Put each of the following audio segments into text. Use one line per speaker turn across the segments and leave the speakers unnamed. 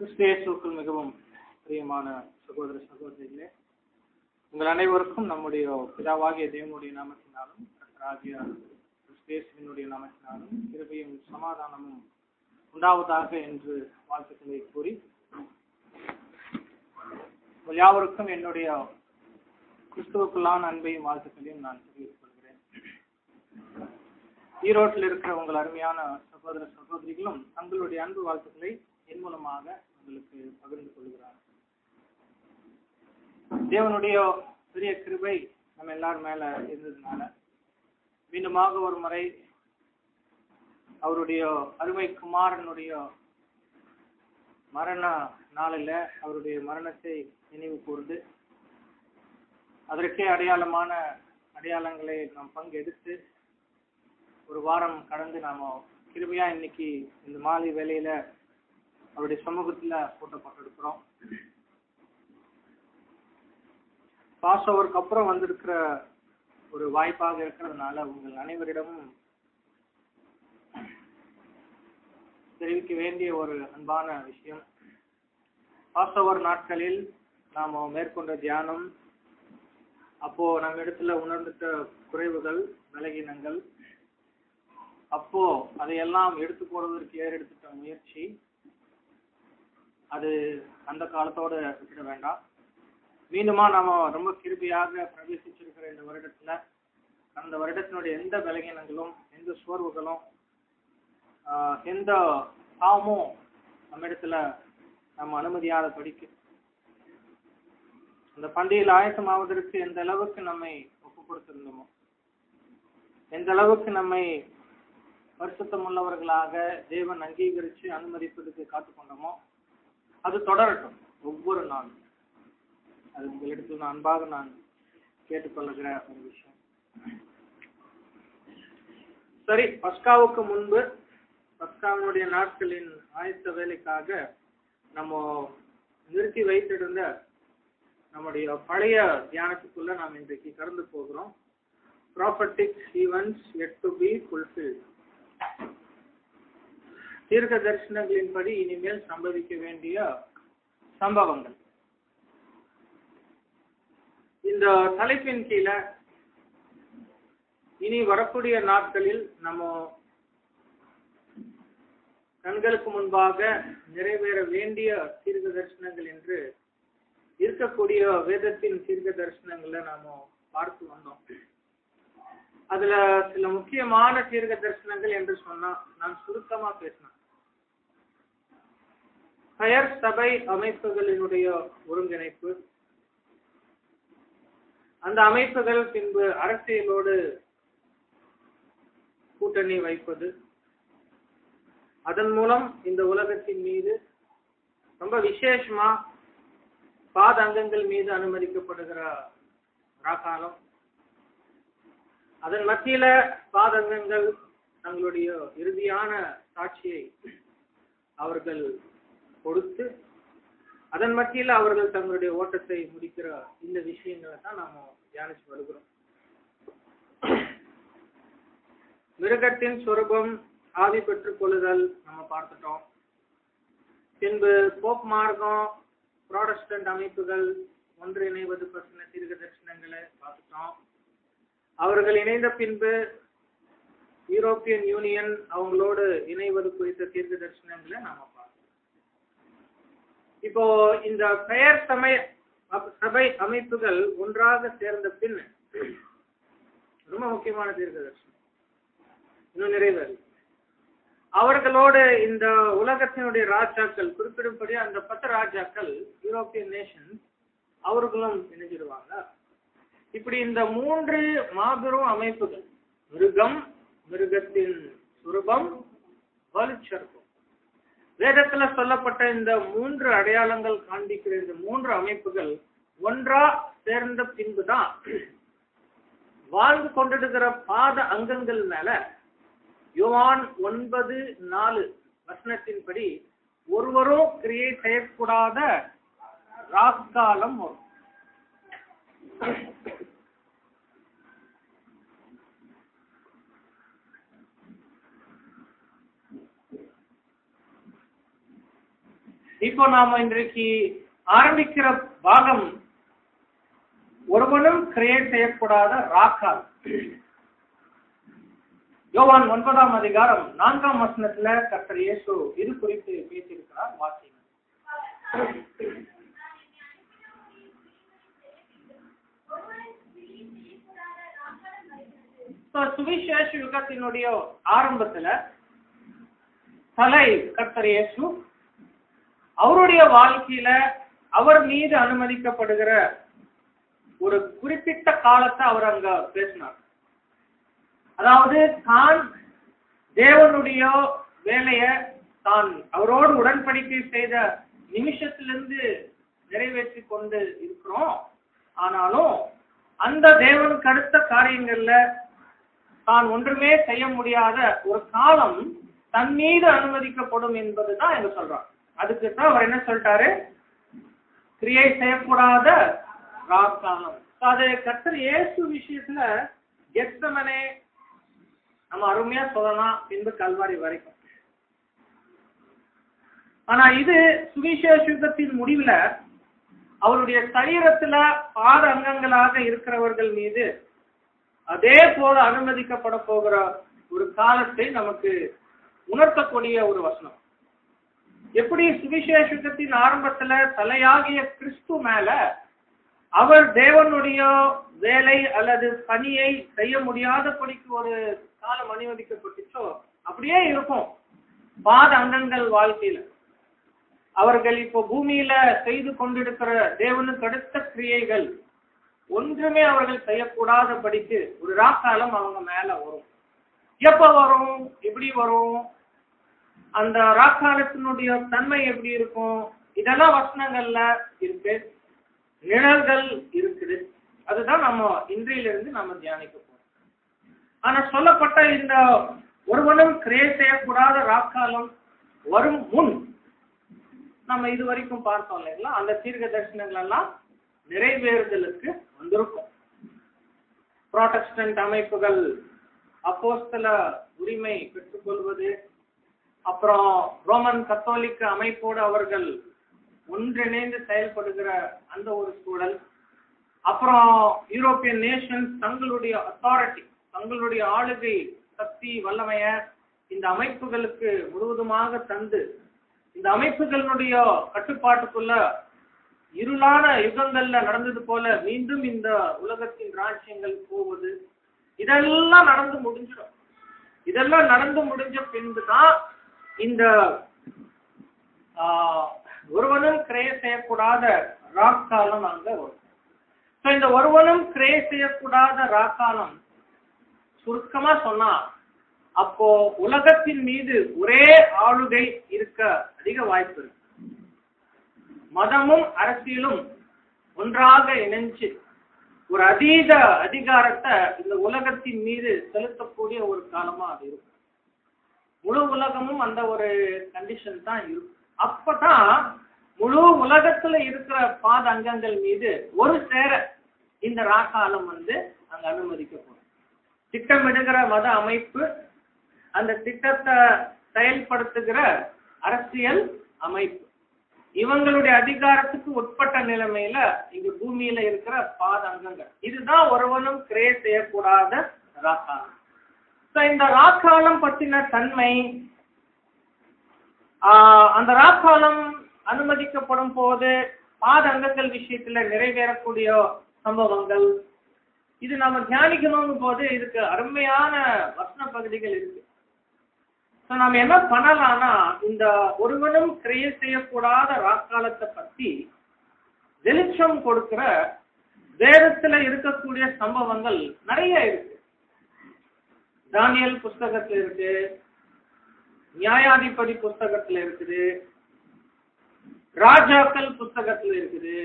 கிறிஸ்தியேசுக்குள் மிகவும் பிரியமான சகோதர சகோதரிகளே உங்கள் அனைவருக்கும் நம்முடைய பிதாவாகிய தேவனுடைய நாமத்தினாலும் கர்த்தராகிய கிறிஸ்தியேசுவினுடைய நாமத்தினாலும் கிருபையும் சமாதானமும் உண்டாவதாக என்று வாழ்த்துக்களை கூறி உங்கள் யாவருக்கும் என்னுடைய கிறிஸ்துவுக்குள்ளான அன்பையும் வாழ்த்துக்களையும் நான் தெரிவித்துக் கொள்கிறேன் ஈரோட்டில் இருக்கிற உங்கள் அருமையான சகோதர சகோதரிகளும் தங்களுடைய அன்பு வாழ்த்துக்களை என் மூலமாக உங்களுக்கு பகிர்ந்து கொள்கிறார் தேவனுடைய பெரிய கிருபை நம்ம எல்லாரும் மேல இருந்ததுனால மீண்டுமாக ஒரு முறை அவருடைய அருமை குமாரனுடைய மரண நாளில் அவருடைய மரணத்தை நினைவு கூர்ந்து அதற்கே அடையாளமான அடையாளங்களை நாம் பங்கெடுத்து ஒரு வாரம் கடந்து நாம கிருபையா இன்னைக்கு இந்த மாலை வேலையில அவருடைய சமூகத்துல கூட்டப்பட்டிருக்கிறோம் பாஸ் ஓவருக்கு அப்புறம் வந்திருக்கிற ஒரு வாய்ப்பாக இருக்கிறதுனால உங்கள் அனைவரிடமும் தெரிவிக்க வேண்டிய ஒரு அன்பான விஷயம் பாஸ் ஓவர் நாட்களில் நாம மேற்கொண்ட தியானம் அப்போ நம்ம இடத்துல உணர்ந்துட்ட குறைவுகள் பலகீனங்கள் அப்போ அதையெல்லாம் எடுத்து போடுவதற்கு ஏறெடுத்துட்ட முயற்சி அது அந்த காலத்தோட விட்டுட வேண்டாம் மீண்டுமா நாம ரொம்ப கிருபியாக பிரவேசிச்சிருக்கிற இந்த வருடத்துல அந்த வருடத்தினுடைய எந்த பலகீனங்களும் எந்த சோர்வுகளும் ஆஹ், எந்த பாவமும் நம்ம இடத்துல நம்ம அனுமதியாத படிக்கு அந்த பண்டிகையில் ஆயத்தமாவதற்கு எந்த அளவுக்கு நம்மை ஒப்பு கொடுத்திருந்தோமோ எந்த அளவுக்கு நம்மை பரிசுத்தம் உள்ளவர்களாக தேவன் அங்கீகரித்து அனுமதிப்பதற்கு காத்துக்கொண்டோமோ அது தொடரட்டும் ஒவ்வொரு நாளும் அது உங்களிடத்தில் நான் அன்பாக நான் கேட்டுக்கொள்ளுகிற ஒரு விஷயம் சரி பஸ்காவுக்கு முன்பு பஸ்காவினுடைய நாட்களின் ஆயத்த வேலைக்காக நம்ம நிறுத்தி வைத்திருந்த நம்முடைய பழைய தியானத்துக்குள்ள நாம் இன்றைக்கு கடந்து போகிறோம் prophetic events yet to be fulfilled தீர்க்க தரிசனங்களின்படி இனிமேல் சம்பவிக்க வேண்டிய சம்பவங்கள் இந்த தலைப்பின் கீழே இனி வரக்கூடிய நாட்களில் நம்ம கண்களுக்கு முன்பாக நிறைவேற வேண்டிய தீர்க்க தரிசனங்கள் என்று இருக்கக்கூடிய வேதத்தின் தீர்க்க தரிசனங்களை நாம பார்த்து வந்தோம் அதுல சில முக்கியமான தீர்க்க தரிசனங்கள் என்று சொன்னா நான் சுருக்கமா பேசினேன் பெயர் சபை அமைப்புகளினுடைய ஒருங்கிணைப்பு அந்த அமைப்புகள் பின்பு அரசியலோடு கூட்டணி வைப்பது அதன் மூலம் இந்த உலகத்தின் மீது ரொம்ப விசேஷமா பாத அங்கங்கள் மீது அனுமதிக்கப்படுகிற ராக்காலம் அதன் மத்தியில பாதங்கங்கள் தங்களுடைய இறுதியான சாட்சியை அவர்கள் கொடுத்து அதன் மத்தியில அவர்கள் தங்களுடைய ஓட்டத்தை முடிக்கிற இந்த விஷயங்களை தான் நாம தியானிச்சு வருகிறோம் மிருகத்தின் சொரூபம் ஆவி பெற்றுக் கொள்ளுதல் நம்ம பார்த்துட்டோம் பின்பு போப் மார்க்கம் ப்ராடஸ்டன்ட் அமைப்புகள் ஒன்றிணைவது பற்றின தீர்க்க தரிசனங்களை பார்த்துட்டோம் அவர்கள் இணைந்த பின்பு யூரோப்பியன் யூனியன் அவங்களோடு இணைவது குறித்த தீர்க்க தரிசனங்களை நாம பார்த்தோம் இப்போ இந்த பெயர் சமய அப்- சபை அமைப்புகள் ஒன்றாக சேர்ந்த பின் ரொம்ப முக்கியமான தீர்க்க தரிசனம் இன்னும் நிறைவேறு அவர்களோடு இந்த உலகத்தினுடைய ராஜாக்கள் குறிப்பிடும்படி அந்த பத்து ராஜாக்கள் யூரோப்பியன் நேஷன் அவர்களும் இணைஞ்சிருவாங்க இப்படி இந்த மூன்று மாபெரும் அமைப்புகள் மிருகம் மிருகத்தின் சுரூபம் வலுச்சர்பம் வேதத்துல சொல்லப்பட்ட இந்த மூன்று அடையாளங்கள் காண்பிக்கிற இந்த மூன்று அமைப்புகள் ஒன்றா சேர்ந்த பின்புதான் வாழ்ந்து கொண்டிருக்கிற பாத அங்கங்கள் மேல யோவான் ஒன்பது நாலு வசனத்தின்படி ஒருவரும் கிரியேட் செய்யக்கூடாத ராக்காலம் வரும் இப்போ நாம இன்றைக்கு ஆரம்பிக்கிற பாகம் ஒருவனும் கிரியேட் செய்யக்கூடாத ராக்கால் யோவான் ஒன்பதாம் அதிகாரம் நான்காம் வசனத்துல கர்த்தர் இயேசு இது குறித்து பேசியிருக்கிறார் வாசிங்க So, சுவிசேஷ யுகத்தினுடைய ஆரம்பத்துல தலை கர்த்தர் இயேசு அவருடைய வாழ்க்கையில அவர் மீது அனுமதிக்கப்படுகிற ஒரு குறிப்பிட்ட காலத்தை அவர் அங்க பேசினார் அதாவது தான் தேவனுடைய வேலைய தான் அவரோடு உடன்படிக்கை செய்த நிமிஷத்திலிருந்து நிறைவேற்றி கொண்டு இருக்கிறோம் ஆனாலும் அந்த தேவனுக்கு அடுத்த காரியங்கள்ல தான் ஒன்றுமே செய்ய முடியாத ஒரு காலம் தன் மீது அனுமதிக்கப்படும் என்பதுதான் எங்க சொல்றான் அதுக்கு தான் அவர் என்ன சொல்லிட்டாரு கிரியை செய்யக்கூடாத ராக்காலம் அது கர்த்தர் இயேசு விஷயத்துல கெத்தமனே நம்ம அருமையா சொல்லலாம் பின்பு கல்வாரி வரைக்கும் ஆனா இது சுவிசேஷ யுகத்தின் முடிவுல அவருடைய சரீரத்துல பாத அங்கங்களாக இருக்கிறவர்கள் மீது அதே போல அனுமதிக்கப்பட போகிற ஒரு காலத்தை நமக்கு உணர்த்தக்கூடிய ஒரு வசனம் எப்படி சுவிசேஷத்தின் ஆரம்பத்துல தலையாகிய கிறிஸ்து மேல அவர் தேவனுடைய வேலை அல்லது பணியை செய்ய முடியாதபடிக்கு ஒரு காலம் அனுமதிக்கப்பட்டுச்சோ அப்படியே இருக்கும் பாத அங்கங்கள் வாழ்க்கையில அவர்கள் இப்போ பூமியில செய்து கொண்டிருக்கிற தேவனுக்கு அடுத்த கிரியைகள் ஒன்றுமே அவர்கள் செய்யக்கூடாதபடிக்கு ஒரு ராக்காலம் அவங்க மேல வரும் எப்ப வரும் எப்படி வரும் அந்த ராக்காலத்தினுடைய தன்மை எப்படி இருக்கும் இதெல்லாம் வசனங்கள்ல இருக்கு நிழல்கள் இருக்குது அதுதான் நம்ம இன்றையிலிருந்து நம்ம தியானிக்க போறோம் ஆனா சொல்லப்பட்ட இந்த ஒருவனும் கிரே செய்யக்கூடாத ராக்காலம் வரும் முன் நம்ம இது வரைக்கும் பார்த்தோம் இல்லைங்களா அந்த தீர்க்க தரிசனங்கள் எல்லாம் நிறைவேறுதலுக்கு வந்திருக்கும் புரோட்டஸ்டன்ட் அமைப்புகள் அப்போஸ்தல உரிமை பெற்றுக்கொள்வது அப்புறம் ரோமன் கத்தோலிக்க அமைப்போடு அவர்கள் ஒன்றிணைந்து செயல்படுகிற அந்த ஒரு சூழல் அப்புறம் யூரோப்பியன் நேஷன்ஸ் தங்களுடைய அத்தாரிட்டி தங்களுடைய ஆளுகை சக்தி வல்லமைய இந்த அமைப்புகளுக்கு முழுவதுமாக தந்து இந்த அமைப்புகளினுடைய கட்டுப்பாட்டுக்குள்ள இருளான யுகங்கள்ல நடந்தது போல மீண்டும் இந்த உலகத்தின் ராஜ்யங்கள் போவது இதெல்லாம் நடந்து முடிஞ்சிடும் இதெல்லாம் நடந்து முடிஞ்ச பின்புதான் இந்த ஆஹ், ஒருவனும் கிரய செய்யக்கூடாத ராக்காலம் அங்க வரும் So, இந்த ஒருவனும் கிரய செய்யக்கூடாத ராக்காலம் சுருக்கமா சொன்னா அப்போ உலகத்தின் மீது ஒரே ஆளுகை இருக்க அதிக வாய்ப்பு இருக்கு மதமும் அரசியலும் ஒன்றாக இணைஞ்சு ஒரு அதீத அதிகாரத்தை இந்த உலகத்தின் மீது செலுத்தக்கூடிய ஒரு காலமா அது இருக்கும் முழு உலகமும் அந்த ஒரு கண்டிஷன் தான் இருக்கும் அப்பதான் முழு உலகத்துல இருக்கிற பாத அங்கங்கள் மீது ஒரு சேர இந்த ராக்காலம் வந்து அங்க அனுமதிக்கப்படும் திட்டமிடுகிற மத அமைப்பு அந்த திட்டத்தை செயல்படுத்துகிற அரசியல் அமைப்பு இவங்களுடைய அதிகாரத்துக்கு உட்பட்ட நிலைமையில இங்க பூமியில இருக்கிற பாத அங்கங்கள் இதுதான் ஒருவனும் கிரே செய்யக்கூடாத ராக்காலம் So, இந்த ராக்காலம் பற்றின தன்மை ஆஹ், அந்த ராக்காலம் அனுமதிக்கப்படும் போது பாத அங்கங்கள் விஷயத்துல நிறைவேறக்கூடிய சம்பவங்கள் இது நம்ம தியானிக்கணும் போது இதுக்கு அருமையான வசன பகுதிகள் இருக்கு So, நாம என்ன பண்ணலாம்னா இந்த ஒருவனும் கிரிய செய்யக்கூடாத ராக்காலத்தை பத்தி வெளிச்சம் கொடுக்கிற வேதத்துல இருக்கக்கூடிய சம்பவங்கள் நிறைய இருக்கு தானியல் புஸ்தகத்துல இருக்கு நியாயாதிபதி புஸ்தகத்துல இருக்குது ராஜாக்கள் புஸ்தகத்துல இருக்குது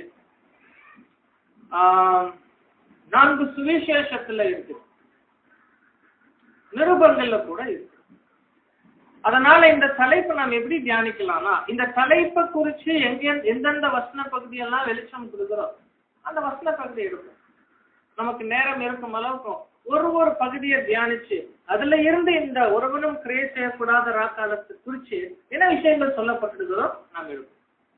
ஆஹ், நான்கு சுவிசேஷத்துல இருக்குது நிருபங்கள்ல கூட இருக்கு அதனால இந்த தலைப்பை நாம் எப்படி தியானிக்கலாம்னா இந்த தலைப்பை குறிச்சு எங்க எந்தெந்த வசன பகுதியெல்லாம் வெளிச்சம் கொடுக்குறோம் அந்த வசன பகுதி எடுப்போம் நமக்கு நேரம் இருக்கும் அளவுக்கு ஒரு ஒரு பகுதியை தியானிச்சு அதுல இருந்து இந்த ஒருவனும் கிரியே செய்யக்கூடாத ராக்காலத்தை குறிச்சு என்ன விஷயங்கள் சொல்லப்பட்டிருக்கிறோ நாம் எடுப்போம்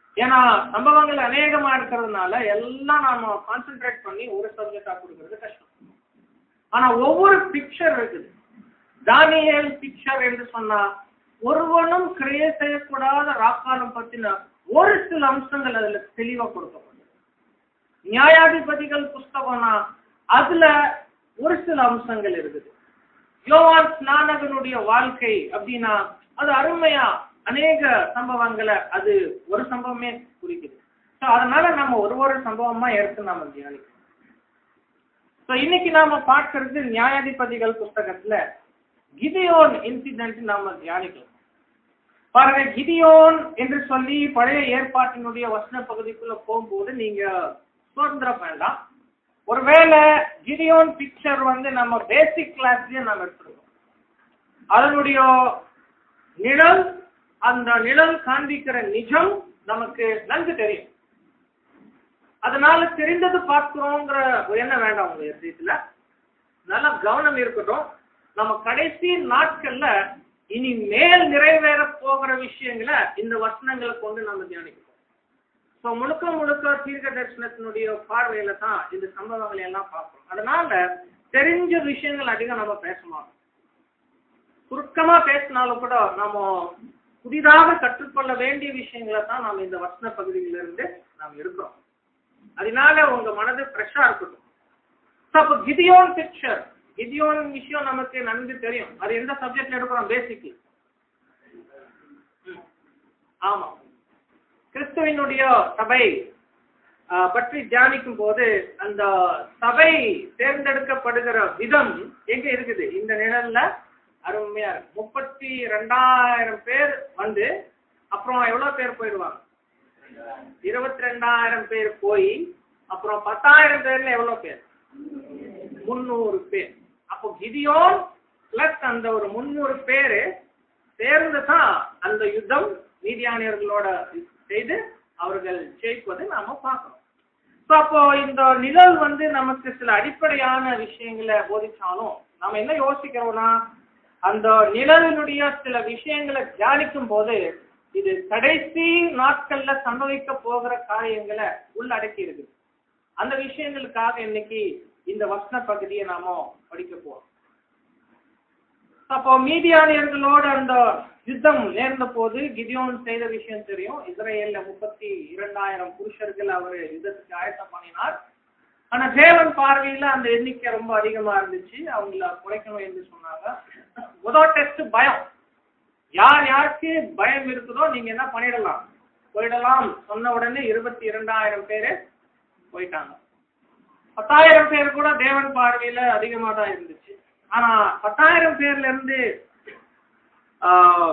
ஏன்னா சம்பவங்கள் அநேகமா இருக்கிறதுனால எல்லாம் நாம கான்சென்ட்ரேட் பண்ணி ஒரு சப்ஜெக்டா கொடுக்கறது கஷ்டம் ஆனா ஒவ்வொரு பிக்சர் இருக்குது தானியல் பிக்சர் என்று சொன்னா ஒருவனும் கிரியை செய்யக்கூடாத ராக்காலம் பத்தின ஒரு சில அம்சங்கள் அதுல தெளிவா கொடுக்கப்பட்டது நியாயாதிபதிகள் புஸ்தகம்னா அதுல ஒரு சில அம்சங்கள் இருக்குது யோவான் ஸ்நானகனுடைய வாழ்க்கை அப்படின்னா அது அருமையா அநேக சம்பவங்களை அது ஒரு சம்பவமே குறிக்குது ஸோ அதனால நம்ம ஒரு ஒரு சம்பவமா எடுத்து நாம தியானிக்கணும் ஸோ இன்னைக்கு நாம பார்க்கறது நியாயாதிபதிகள் புஸ்தகத்துல கிதியோன் இன்சிடென்ட் நாம தியானிக்கலாம் பாருங்க கிதியோன் என்று சொல்லி பழைய ஏற்பாட்டினுடைய வசன பகுதிக்குள்ள போகும்போது நீங்க சுதந்திரம் வேண்டாம் ஒருவேளை கிதியோன் பிக்சர் வந்து நம்ம பேசிக் கிளாஸ்லயே நம்ம எடுத்துருக்கோம் அதனுடைய நிழல் அந்த நிழல் காண்பிக்கிற நிஜம் நமக்கு நன்கு தெரியும் அதனால தெரிந்தது பார்க்கிறோங்கிற ஒரு எண்ணம் வேண்டாம் உங்க விஷயத்துல நல்ல கவனம் இருக்கட்டும் நம்ம கடைசி நாட்கள்ல இனி மேல் நிறைவேற போகிற விஷயங்களை இந்த வசனங்களை கொண்டு நம்ம தியானிக்கிறோம் ஸோ முழுக்க முழுக்க தீர்க்க தரிசனத்தினுடைய பார்வையில தான் இந்த சம்பவங்களை எல்லாம் பார்க்கிறோம் அதனால தெரிஞ்ச விஷயங்கள் அதிகம் நம்ம பேச மாட்டோம் சுருக்கமா பேசினாலும் கூட நம்ம புதிதாக கற்றுக்கொள்ள வேண்டிய விஷயங்களை தான் நாம் இந்த வசன பகுதியிலிருந்து நாம் இருக்கிறோம் அதனால உங்க மனது ஃப்ரெஷ்ஷா இருக்கட்டும் ஸோ அப்போ கிதியோன் பிக்சர் கிதியோன் விஷயம் நமக்கு நன்கு தெரியும் அது எந்த சப்ஜெக்ட்ல எடுக்கிறோம் பேசிக்கு ஆமா கிறிஸ்துவினுடைய சபை ஆஹ், பற்றி தியானிக்கும் போது அந்த சபை தேர்ந்தெடுக்கப்படுகிற விதம் எங்க இருக்குது இந்த நிழல்ல அருமையா இருக்கு முப்பத்தி ரெண்டாயிரம் பேர் வந்து அப்புறம் எவ்வளவு பேர் போயிடுவாங்க இருபத்தி ரெண்டாயிரம் பேர் போய் அப்புறம் பத்தாயிரம் பேர்ல எவ்வளவு பேர் முந்நூறு பேர் அப்போ கிதியோன் பிளஸ் அந்த ஒரு முந்நூறு பேரு சேர்ந்து தான் அந்த யுத்தம் மீதியானியர்களோட செய்து அவர்கள் ஜெயிப்பதை நாம பார்க்கணும் ஸோ அப்போ இந்த நிழல் வந்து நமக்கு சில அடிப்படையான விஷயங்களை போதிச்சாலும் நாம என்ன யோசிக்கிறோம்னா அந்த நிழலினுடைய சில விஷயங்களை தியானிக்கும் போது இது கடைசி நாட்கள்ல சம்பவிக்க போகிற காரியங்களை உள்ளடக்கி இருக்கு அந்த விஷயங்களுக்காக இன்னைக்கு இந்த வசன பகுதியை நாம படிக்க போறோம் அப்போ மீதியானியர்களோட அந்த யுத்தம் நேர்ந்த போது கிதியோன் செய்த விஷயம் தெரியும் இஸ்ரேல்ல முப்பத்தி இரண்டாயிரம் புருஷர்கள் அவர் யுத்தத்துக்கு ஆயத்தம் பண்ணினார் ஆனா தேவன் பார்வையில அந்த எண்ணிக்கை ரொம்ப அதிகமா இருந்துச்சு அவங்கள குறைக்கணும் என்று சொன்னாங்க முதல் டெஸ்ட் பயம் யார் யாருக்கு பயம் இருக்குதோ நீங்க என்ன பண்ணிடலாம் போயிடலாம் சொன்ன உடனே இருபத்தி இரண்டாயிரம் பேரு போயிட்டாங்க பத்தாயிரம் பேர் கூட தேவன் பார்வையில அதிகமா தான் இருந்துச்சு ஆனா பத்தாயிரம் பேர்ல இருந்து ஆஹ்,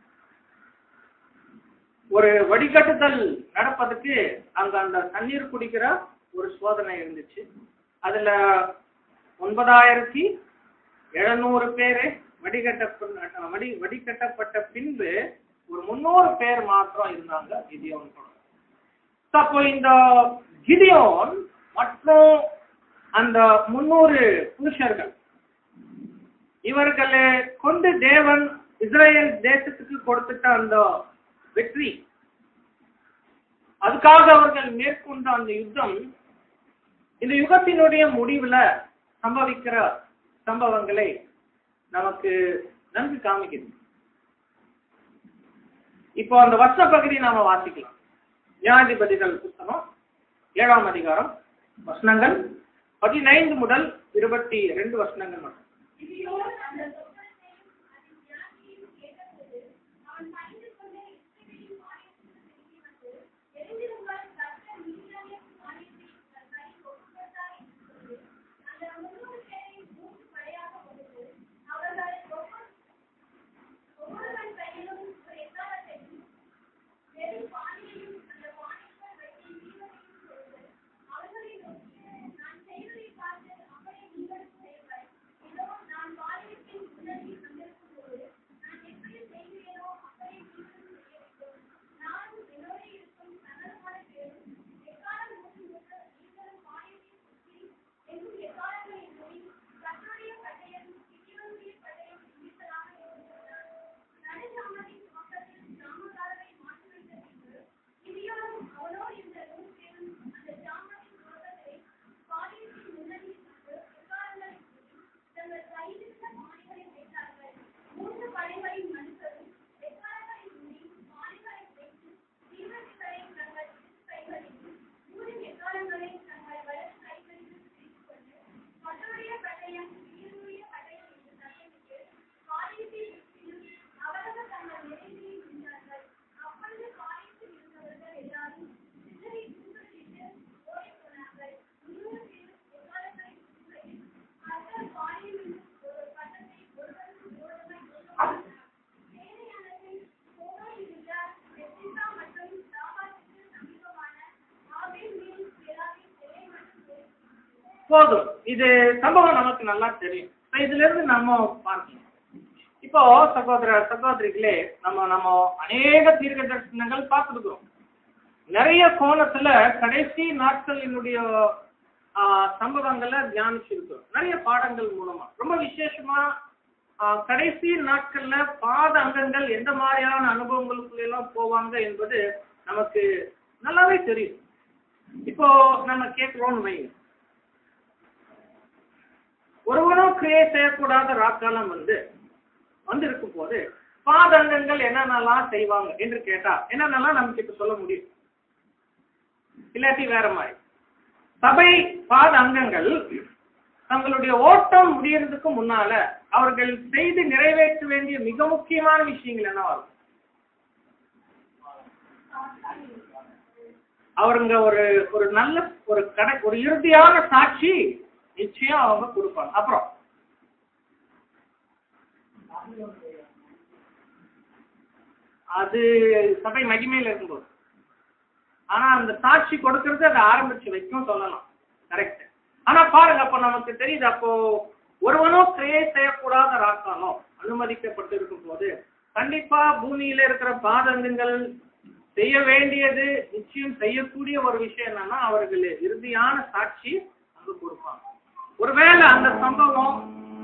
ஒரு வடிகட்டுதல் நடப்பதுக்கு அங்க அந்த தண்ணீர் குடிக்கிற ஒரு சோதனை இருந்துச்சு அதுல ஒன்பதாயிரத்தி எழுநூறு பேரு வடிகட்ட வடி வடிகட்டப்பட்ட பின்பு ஒரு முன்னூறு பேர் மாத்திரம் இருந்தாங்க கிதியோன் கூட So, அப்போ இந்த கிதியோன் மற்றும் அந்த முன்னூறு புருஷர்கள் இவர்களை கொண்டு தேவன் இஸ்ரேல் தேசத்துக்கு கொடுத்துட்ட அந்த வெற்றி அதுக்காக அவர்கள் மேற்கொண்ட அந்த யுத்தம் இந்த யுகத்தினுடைய முடிவுல சம்பவிக்கிற சம்பவங்களை நமக்கு நன்கு காமிக்குது இப்போ அந்த வருஷ பகுதி நாம வாசிக்கலாம் நியாயாதிபதிகள் புத்தகம் ஏழாம் அதிகாரம் வசனங்கள் பதினைந்து முதல் இருபத்தி ரெண்டு வசனங்கள் மட்டும்
கிதியோன் அந்த சொப்பனத்தையும் அதன் வியாதியையும் கேட்டபோது, அவன் பயந்து கொண்டு இஸ்ரவேலின் ஆலயத்திற்கு திரும்பி வந்து, எழுந்திருங்கள், கர்த்தர் மீதியானியர் ஆலயத்தை உங்கள் கையில் ஒப்புக்கொடுத்தார் என்று சொல்லி, அந்த முந்நூறு பேரையும் மூன்று படையாக வகுத்து, அவர்கள் ஒவ்வொரு- ஒவ்வொருவன் கையிலும் ஒரு எக்காளத்தையும், வெறும் பானையையும் அந்த பானைக்குள் வைத்து ஜீவனையும் கொடுத்து, அவர்களை நோக்கி, நான் செய்வதைப் பார்த்து அப்படியே நீங்களும் செய்யுங்கள். இதோ நான் வாலிபத்தின்
போதும் இது சம்பவம் நமக்கு நல்லா தெரியும் So, இதுல இருந்து நம்ம பார்க்கணும் இப்போ சகோதர சகோதரிகளே நம்ம நம்ம அநேக தீர்க்க தரிசனங்கள் பார்த்துருக்கிறோம் நிறைய கோணத்துல கடைசி நாட்களினுடைய ஆஹ், சம்பவங்களை தியானிச்சிருக்கிறோம் நிறைய பாடங்கள் மூலமா ரொம்ப விசேஷமா ஆஹ், கடைசி நாட்கள்ல பாத அங்கங்கள் எந்த மாதிரியான அனுபவங்களுக்குள்ள எல்லாம் போவாங்க என்பது நமக்கு நல்லாவே தெரியும் இப்போ நம்ம கேட்கிறோம்னு வைங்க ஒருவனும் கிரியை செய்யக்கூடாத ராக்காலம் வந்து வந்து இருக்கும் போது பாதங்கங்கள் என்னென்னலாம் செய்வாங்க என்று கேட்டா என்னென்னலாம் நமக்கு இப்ப சொல்ல முடியும் இல்லாட்டி வேற மாதிரி சபை பாத அங்கங்கள் தங்களுடைய ஓட்டம் முடியறதுக்கு முன்னால அவர்கள் செய்து நிறைவேற்ற வேண்டிய மிக முக்கியமான விஷயங்கள் என்னவா இருக்கும் அவருங்க ஒரு ஒரு நல்ல ஒரு கடை ஒரு இறுதியான சாட்சி நிச்சயம் அவங்க கொடுப்பாங்க அப்புறம் அது சபை மகிமையில இருக்கும்போது ஆனா அந்த சாட்சி கொடுக்கறது அதை ஆரம்பிச்சு வைக்கும் சொல்லலாம் கரெக்ட் ஆனா பாருங்க அப்ப நமக்கு தெரியுது அப்போ ஒருவனும் கிரியை செய்யக்கூடாத ராக்கானோ அனுமதிக்கப்பட்டு இருக்கும் போது கண்டிப்பா பூமியில இருக்கிற பாதங்கங்கள் செய்ய வேண்டியது நிச்சயம் செய்யக்கூடிய ஒரு விஷயம் என்னன்னா அவர்கள் இறுதியான சாட்சி அங்க கொடுப்பாங்க ஒருவேளை அந்த சம்பவம்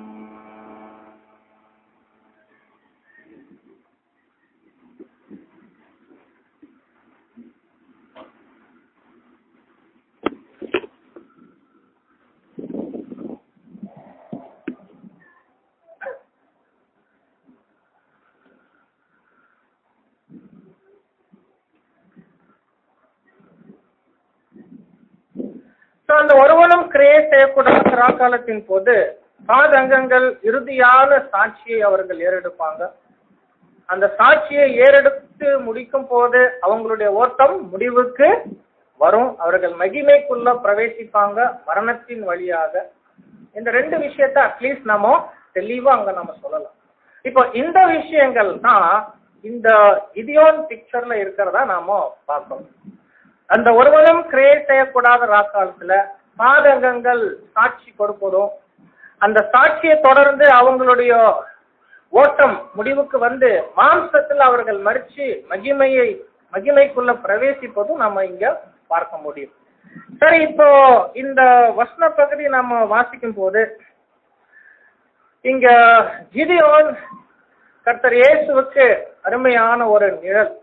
So, அந்த ஒருவனும் கிரியை செய்யக்கூடாத ராக்காலத்தின் போது பாதங்கங்கள் இறுதியான சாட்சியை அவர்கள் ஏறெடுப்பாங்க அந்த சாட்சியை ஏறெடுத்து முடிக்கும் போது அவங்களுடைய ஓட்டம் முடிவுக்கு வரும் அவர்கள் மகிமைக்குள்ள பிரவேசிப்பாங்க மரணத்தின் வழியாக இந்த ரெண்டு விஷயத்த அட்லீஸ்ட் நம்ம தெளிவா அங்க நம்ம சொல்லலாம் இப்போ இந்த விஷயங்கள் தான் இந்த இதியோன் பிக்சர்ல இருக்கிறதா நாம பார்க்கணும் அந்த ஒருவனும் கிரியேட் செய்யக்கூடாத ராக்காலத்துல பாதகங்கள் சாட்சி கொடுப்பதும் அந்த சாட்சியை தொடர்ந்து அவங்களுடைய ஓட்டம் முடிவுக்கு வந்து மாம்சத்தில் அவர்கள் மறிச்சு மகிமையை மகிமைக்குள்ள பிரவேசிப்பதும் நம்ம இங்க பார்க்க முடியும் சரி இப்போ இந்த வசன பகுதி நம்ம வாசிக்கும் போது இங்க ஜிதியோன் கர்த்தர் இயேசுவுக்கு அருமையான ஒரு நிழல்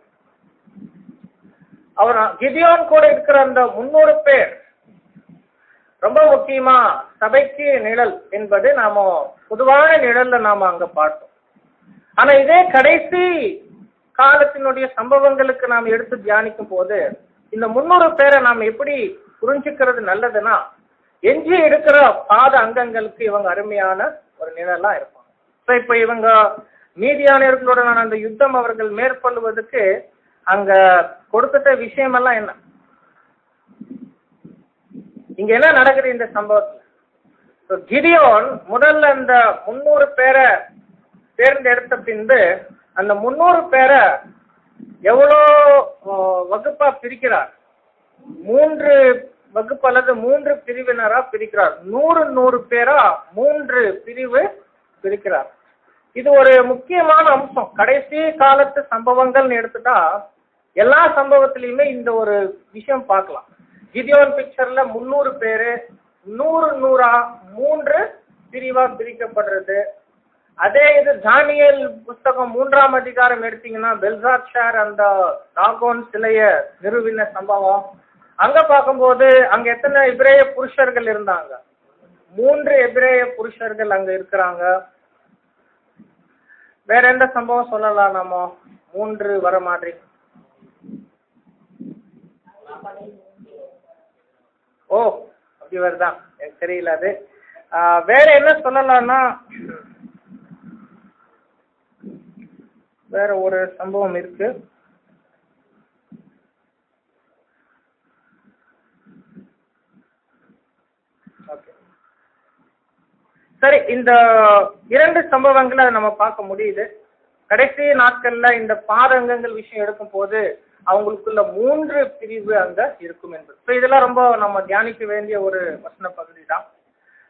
அவர் கிதியோன் கூட இருக்கிற அந்த முன்னூறு பேர் ரொம்ப முக்கியமா சபைக்கு நிழல் என்பது நாம பொதுவான நிழல்ல நாம அங்க பார்த்தோம் ஆனா இதே கடைசி காலத்தினுடைய சம்பவங்களுக்கு நாம் எடுத்து தியானிக்கும் போது இந்த முன்னூறு பேரை நாம் எப்படி புரிஞ்சுக்கிறது நல்லதுன்னா எஞ்சி இருக்கிற பாத அங்கங்களுக்கு இவங்க அருமையான ஒரு நிழலா இருப்பாங்க So, இப்ப இவங்க மீதியானவர்களுடன் அந்த யுத்தம் அவர்கள் மேற்கொள்வதற்கு அங்க கொடுத்துட்ட விஷயமெல்லாம் என்ன இங்க என்ன நடக்குது இந்த சம்பவத்துல So, கிடியோன் முதல்ல அந்த முன்னூறு பேரை தேர்ந்தெடுத்த பின்பு அந்த முன்னூறு பேரை எவ்வளோ அஹ், வகுப்பா பிரிக்கிறார் மூன்று வகுப்பு அல்லது மூன்று பிரிவினரா பிரிக்கிறார் நூறு நூறு பேரா மூன்று பிரிவு பிரிக்கிறார் இது ஒரு முக்கியமான அம்சம் கடைசி காலத்து சம்பவங்கள்னு எடுத்துட்டா எல்லா சம்பவத்திலையுமே இந்த ஒரு விஷயம் பார்க்கலாம் கிதியோன் பிக்சர்ல முன்னூறு பேரு நூறு நூறா மூன்று பிரிவா பிரிக்கப்படுறது அதே இது தானியல் புஸ்தகம் மூன்றாம் அதிகாரம் எடுத்தீங்கன்னா பெல்சாத் ஷார் அந்த தாகோன் சிலைய நிறுவின சம்பவம் அங்க பார்க்கும்போது அங்க எத்தனை எபிரேய புருஷர்கள் இருந்தாங்க மூன்று எபிரேய புருஷர்கள் அங்க இருக்கிறாங்க வேற எந்த சம்பவம் சொல்லலாம் நம்ம மூன்று வர மாதிரி ஓ அப்படி வருதா எனக்கு தெரியல அது ஆஹ் வேற என்ன சொல்லலாம்னா வேற ஒரு சம்பவம் இருக்கு Okay. சரி இந்த இரண்டு சம்பவங்களை நம்ம பார்க்க முடியுது கடைசி நாட்கள்ல இந்த பாதங்கங்கள் விஷயம் எடுக்கும் போது அவங்களுக்குள்ள மூன்று பிரிவு அங்க இருக்கும் என்பது So இதெல்லாம் ரொம்ப நம்ம தியானிக்க வேண்டிய ஒரு வசன பகுதி தான்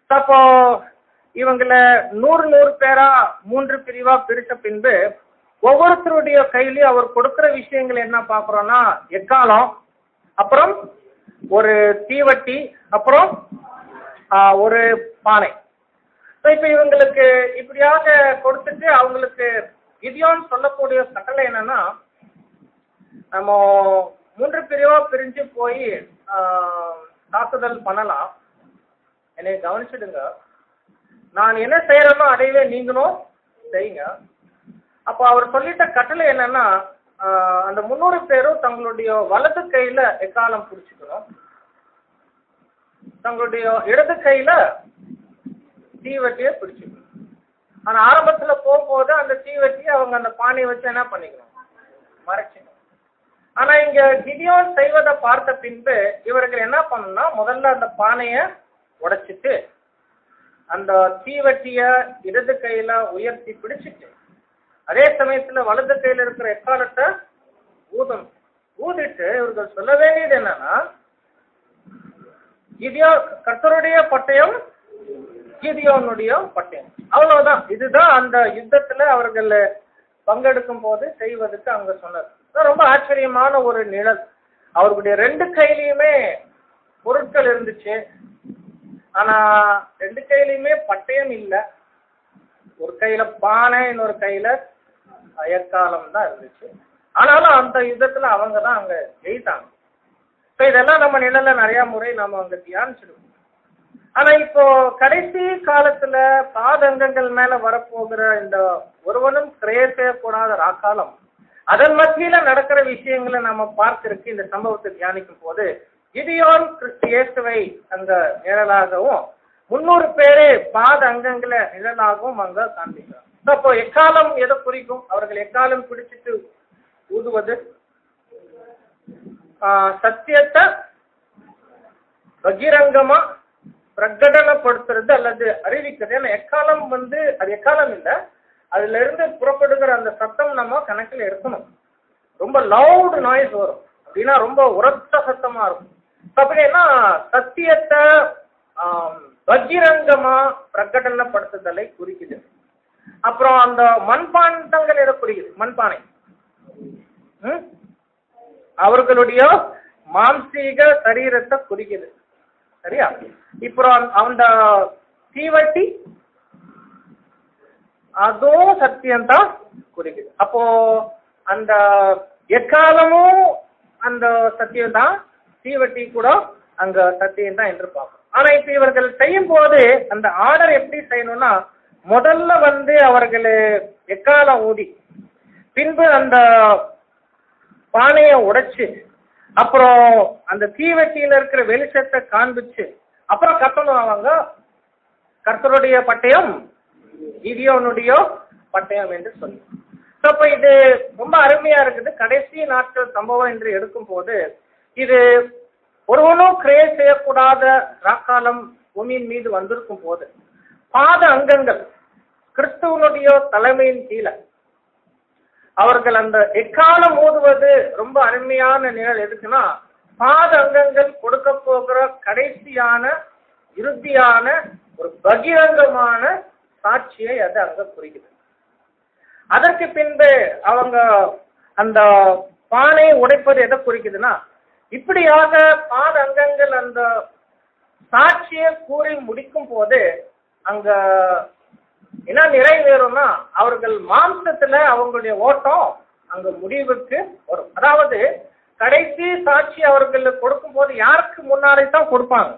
அப்போ இவங்கள நூறு நூறு பேரா மூன்று பிரிவா பிரிச்ச பின்பு ஒவ்வொருத்தருடைய கையிலயும் அவர் கொடுக்கிற விஷயங்கள் என்ன பாக்குறோம்னா எக்காலம் அப்புறம் ஒரு தீவட்டி அப்புறம் ஆஹ், ஒரு பானை So, இப்ப இவங்களுக்கு இப்படியாக கொடுத்துட்டு அவங்களுக்கு கிதியோன் சொல்லக்கூடிய கட்டளை என்னன்னா நம்ம மூன்று பிரிவா பிரிஞ்சு போய் ஆஹ், தாக்குதல் பண்ணலாம் என்னை கவனிச்சிடுங்க நான் என்ன செய்யறேனோ அதையவே நீங்களும் செய்யுங்க அப்போ அவர் சொல்லிட்ட கட்டளை என்னன்னா ஆஹ், அந்த முன்னூறு பேரும் தங்களுடைய வலது கையில எக்காலம் பிடிச்சிக்கணும் தங்களுடைய இடது கையில தீவெட்டியை பிடிச்சிக்கணும் ஆனா ஆரம்பத்துல போகும்போது அந்த தீவெட்டியை அவங்க அந்த பானையை வச்சு என்ன பண்ணிக்கணும் மறைச்சிக்கணும் ஆனா இங்க கிதியோன் செய்வதை பார்த்த பின்பு இவர்கள் என்ன பண்ணணும்னா முதல்ல அந்த பானையை உடைச்சிட்டு அந்த தீவெட்டிய இடது கையில உயர்த்தி பிடிச்சிட்டு அதே சமயத்துல வலது கையில இருக்கிற எக்காலத்தை ஊதணும் ஊதிட்டு இவர்கள் சொல்ல வேண்டியது என்னன்னா கிதியோ கர்த்தருடைய பட்டயம் கிதியோனுடைய பட்டயம் அவ்வளவுதான் இதுதான் அந்த யுத்தத்துல அவர்கள் பங்கெடுக்கும் போது செய்வதற்கு அவங்க சொன்னது இது ரொம்ப ஆச்சரியமான ஒரு நிழல் அவர்களுடைய ரெண்டு கையிலயுமே பொருட்கள் இருந்துச்சு ஆனா ரெண்டு கையிலயுமே பட்டயம் இல்ல ஒரு கையில பானை இன்னொரு கையில எக்காலம் தான் இருந்துச்சு ஆனாலும் அந்த யுத்தத்துல அவங்க தான் அங்க ஜெயித்தாங்க இப்ப இதெல்லாம் நம்ம நிழல்ல நிறைய முறை நாம அங்க தியானிச்சிருக்கோம் ஆனா இப்போ கடைசி காலத்துல பாதங்கங்கள் மேல வரப்போகிற இந்த ஒருவனும் கிரைய செய்யக்கூடாத ராக்காலம் அதன் மத்தியில நடக்கிற விஷயங்களை நம்ம பார்த்திருக்கு இந்த சம்பவத்தை தியானிக்கும் போது கிதியோன் கிறிஸ்து இயேசுவை அங்க நிழலாகவும் முன்னூறு பேரு பாத அங்கங்களை நிழலாகவும் அங்க காண்பிக்கிறார் அப்போ எக்காலம் எதை குறிக்கும் அவர்கள் எக்காலம் பிடிச்சிட்டு ஊதுவது ஆஹ் சத்தியத்தை பகிரங்கமா பிரகடனப்படுத்துறது அல்லது அறிவிக்கிறது ஏன்னா எக்காலம் வந்து அது எக்காலம் இல்ல அதுல இருந்து புறப்படுகிற அந்த சத்தம் நம்ம கணக்கில் எடுக்கணும் ரொம்ப லவுட் நாய்ஸ் வரும் அப்படின்னா ரொம்ப உரத்த சத்தமா இருக்கும் அப்படின்னா சத்தியத்தை ஆம், பகிரங்கமா பிரகடனப்படுத்துதலை குறிக்குது அப்புறம் அந்த மண்பாண்டங்கள் எதை குறிக்குது மண்பானை ம்? அவர்களுடைய மாம்சீக சரீரத்தை குறிக்குது சரியா இப்போ அந்த தீவட்டி அதுவும் சத்தியம்தான் குறிக்குது அப்போ அந்த எக்காலமும் அந்த சத்தியம் தான் தீவட்டி கூட அங்க சத்தியம் தான் என்று பார்க்கணும் ஆனா இப்ப இவர்கள் செய்யும் போது அந்த ஆர்டர் எப்படி செய்யணும்னா முதல்ல வந்து அவர்கள் எக்காலம் ஊதி பின்பு அந்த பானையை உடைச்சு அப்புறம் அந்த தீவெட்டியில இருக்கிற வெளிச்சத்தை காண்பிச்சு அப்புறம் கத்தணும் அவங்க கர்த்தருடைய பட்டயம் கிதியோனுடைய பட்டயம் என்று சொல்லி So, அப்ப இது ரொம்ப அருமையா இருக்குது கடைசி நாட்கள் சம்பவம் என்று எடுக்கும் போது இது ஒருவனும் கிரே செய்யக்கூடாத ராக்காலம் பூமியின் மீது வந்திருக்கும் போது பாத அங்கங்கள் கிறிஸ்துவனுடைய தலைமையின் கீழே அவர்கள் அந்த எக்காலம் ஓதுவது ரொம்ப அருமையான நிழல் எதுக்குன்னா பாத அங்கங்கள் கொடுக்க போகிற கடைசியான இறுதியான ஒரு பகிரங்கமான சாட்சியை அது அங்க குறிக்குது அதற்கு பின்பு அவங்க அந்த பானையை உடைப்பது எதை குறிக்குதுன்னா இப்படியாக பாத அங்கங்கள் அந்த சாட்சியை கூறி முடிக்கும் போது அங்க என்ன நிறைவேறும்னா அவர்கள் மாம்சத்துல அவங்களுடைய ஓட்டம் அங்க முடிவுக்கு வரும் அதாவது கடைசி சாட்சி அவர்களுக்கு கொடுக்கும் போது யாருக்கு முன்னாடி தான் கொடுப்பாங்க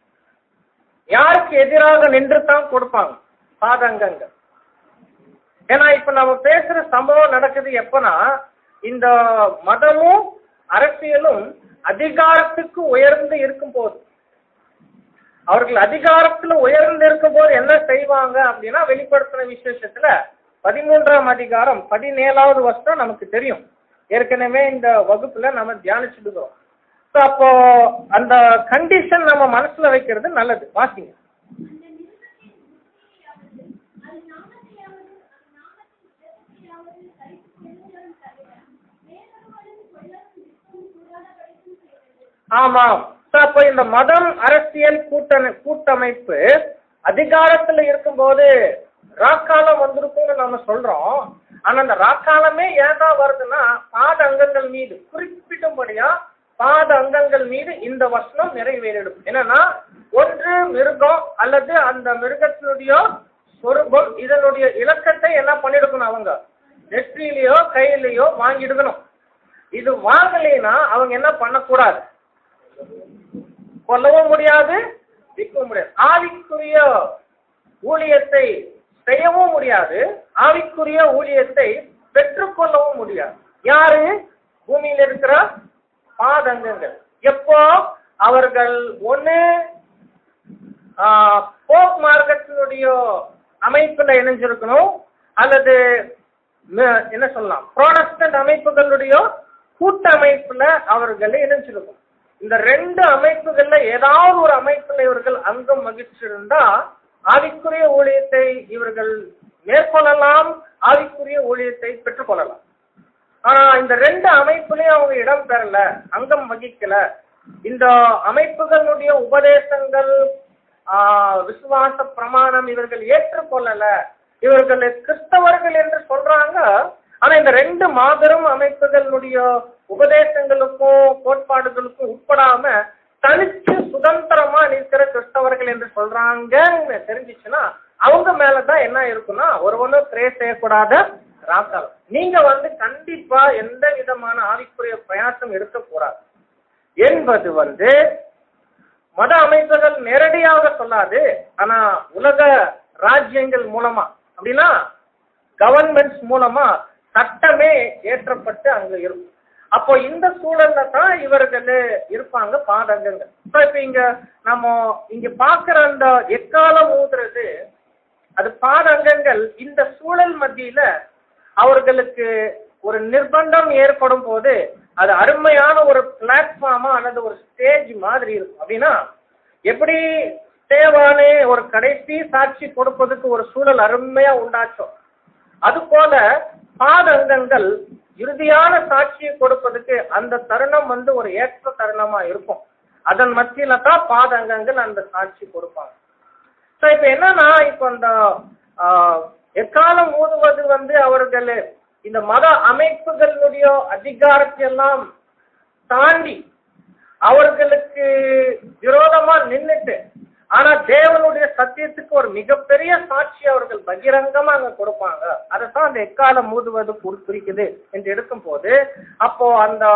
யாருக்கு எதிராக நின்று தான் கொடுப்பாங்க பாதங்கங்கள் ஏன்னா இப்ப நம்ம பேசுற சம்பவம் நடக்குது எப்பனா இந்த மதமும் அரசியலும் அதிகாரத்துக்கு உயர்ந்து இருக்கும் போது அவர்கள் அதிகாரத்துல உயர்ந்து இருக்கும் போது என்ன செய்வாங்க அப்படின்னா வெளிப்படுத்தின விசேஷத்துல பதிமூன்றாம் அதிகாரம் பதினேழாவது வருஷம் நமக்கு தெரியும் ஏற்கனவே இந்த வகுப்புல நம்ம தியானிச்சுடுறோம் ஸோ அப்போ அந்த கண்டிஷன் நம்ம மனசுல வைக்கிறது நல்லது வாசிங்க
அந்த நிறுவனத்தின் புத்தியையாவது, அது நாமத்தையாவது, அது நாமத்தின் விதத்தையாவது சரித்துக் கொள்ளுதலும் தவிர, வேறொருவரும் சொல்லவும் விற்கவும் கூடாதபடிக்கும் செய்தது.
ஆமாம் So, அப்போ இந்த மதம் அரசியல் கூட்டணி கூட்டமைப்பு அதிகாரத்துல இருக்கும்போது ராக்காலம் வந்திருக்கும்னு நம்ம சொல்றோம் ஆனா அந்த ராக்காலமே ஏதான் வருதுன்னா பாத அங்கங்கள் மீது குறிப்பிடும்படியா பாத அங்கங்கள் மீது இந்த வசனம் நிறைவேறிடும் என்னன்னா ஒன்று மிருகம் அல்லது அந்த மிருகத்தினுடைய சொரூபம் இதனுடைய இலக்கத்தை என்ன பண்ணிருக்கணும் அவங்க நெற்றியிலையோ கையிலையோ வாங்கிடுக்கணும் இது வாங்கலைன்னா அவங்க என்ன பண்ணக்கூடாது கொல்லவும் முடியாது விற்கவும் முடியாது ஆவிக்குரிய ஊழியத்தை செய்யவும் முடியாது ஆவிக்குரிய ஊழியத்தை பெற்றுக்கொள்ளவும் முடியாது யாரு பூமியில் இருக்கிற பாதங்கங்கள் எப்போ அவர்கள் ஒண்ணு போக் மார்க்கத்தினுடைய அமைப்புல இணைஞ்சிருக்கணும் அல்லது ம- என்ன சொல்லலாம் ப்ராடஸ்டன்ட் அமைப்புகளுடைய கூட்டமைப்புல அவர்கள் இணைஞ்சிருக்கும் இந்த ரெண்டு அமைப்புகள்ல ஏதாவது ஒரு அமைப்புல இவர்கள் அங்கம் வகிச்சிருந்தா ஆவிக்குரிய ஊழியத்தை இவர்கள் மேற்கொள்ளலாம் ஆவிக்குரிய ஊழியத்தை பெற்றுக்கொள்ளலாம் ஆனா இந்த ரெண்டு அமைப்புலயும் அவங்க இடம் பெறல அங்கம் வகிக்கல இந்த அமைப்புகளுடைய உபதேசங்கள் ஆஹ், விசுவாச பிரமாணம் இவர்கள் ஏற்றுக்கொள்ளல இவர்கள் கிறிஸ்தவர்கள் என்று சொல்றாங்க ஆனா இந்த ரெண்டு மாபெரும் அமைப்புகளுடைய உபதேசங்களுக்கும் கோட்பாடுகளுக்கும் உட்படாம தனிச்சு சுதந்திரமா நிற்கிற கிறிஸ்தவர்கள் என்று சொல்றாங்கன்னு தெரிஞ்சிச்சுன்னா அவங்க மேலதான் என்ன இருக்குன்னா ஒருவனும் பிரே செய்யக்கூடாத ராக்காலம் நீங்க வந்து கண்டிப்பா எந்த விதமான ஆவிக்குரிய பிரயாசம் இருக்கக்கூடாது என்பது வந்து மத அமைப்புகள் நேரடியாக சொல்லாது ஆனா உலக ராஜ்யங்கள் மூலமா அப்படின்னா கவர்மெண்ட்ஸ் மூலமா சட்டமே ஏற்றப்பட்டு அங்க இருக்கும் அப்போ இந்த சூழல்ல தான் இவர்கள் இருப்பாங்க பாதங்கங்கள் இப்ப இப்ப இங்க நம்ம இங்க பாக்குற அந்த எக்காலம் ஊதுறது அது பாதங்கங்கள் இந்த சூழல் மத்தியில அவர்களுக்கு ஒரு நிர்பந்தம் ஏற்படும் போது அது அருமையான ஒரு பிளாட்ஃபார்மா அல்லது ஒரு ஸ்டேஜ் மாதிரி இருக்கும் அப்படின்னா எப்படி தேவானே ஒரு கடைசி சாட்சி கொடுப்பதுக்கு ஒரு சூழல் அருமையா உண்டாச்சோ அது போல பாதங்கங்கள் இறுதியான சாட்சியை கொடுப்பதுக்கு அந்த தருணம் வந்து ஒரு ஏற்ற தருணமா இருக்கும் அதன் மத்தியில தான் பாதங்கங்கள் அந்த சாட்சி கொடுப்பாங்க ஸோ இப்போ என்னன்னா இப்போ அந்த ஆஹ், எக்காலம் ஊதுவது வந்து அவர்கள் இந்த மத அமைப்புகளுடைய அதிகாரத்தை எல்லாம் தாண்டி அவர்களுக்கு விரோதமா நின்னுட்டு ஆனா தேவனுடைய சத்தியத்துக்கு ஒரு மிகப்பெரிய சாட்சி அவர்கள் பகிரங்கமா அங்க கொடுப்பாங்க அதைத்தான் அந்த எக்காலம் ஊதுவது குறி- குறிக்குது என்று எடுக்கும் போது அப்போ அந்த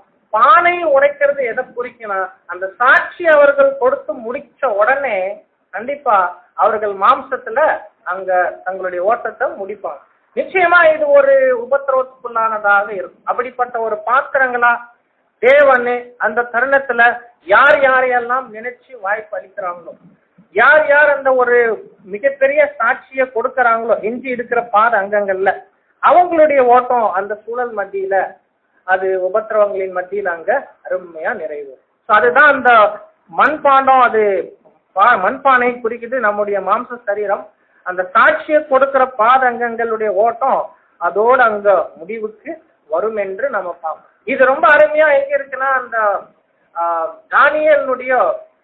பானை உடைக்கிறது எதை குறிக்கணும் அந்த சாட்சி அவர்கள் கொடுத்து முடிச்ச உடனே கண்டிப்பா அவர்கள் மாம்சத்துல அங்க தங்களுடைய ஓட்டத்தை முடிப்பாங்க நிச்சயமா இது ஒரு உபத்திரவத்துக்குள்ளானதாக இருக்கும் அப்படிப்பட்ட ஒரு பாத்திரங்களா தேவனு அந்த தருணத்துல யார் யாரையெல்லாம் நினைச்சு வாய்ப்பு அளிக்கிறாங்களோ யார் யார் அந்த ஒரு மிகப்பெரிய சாட்சியை கொடுக்கறாங்களோ எஞ்சி இருக்கிற பாத அங்கங்கள்ல அவங்களுடைய ஓட்டம் அந்த சூழல் மத்தியில அது உபத்திரவங்களின் மத்தியில அங்க அருமையா நிறைவு ஸோ அதுதான் அந்த மண்பாண்டம் அது பா- மண்பானை குறிக்குது நம்முடைய மாம்ச சரீரம் அந்த சாட்சியை கொடுக்கிற பாதங்கங்களுடைய ஓட்டம் அதோட அங்க முடிவுக்கு வரும் என்று நம்ம பார்ப்போம் இது ரொம்ப அருமையா எங்க இருக்குன்னா அந்த ஆஹ், தானியேலுடைய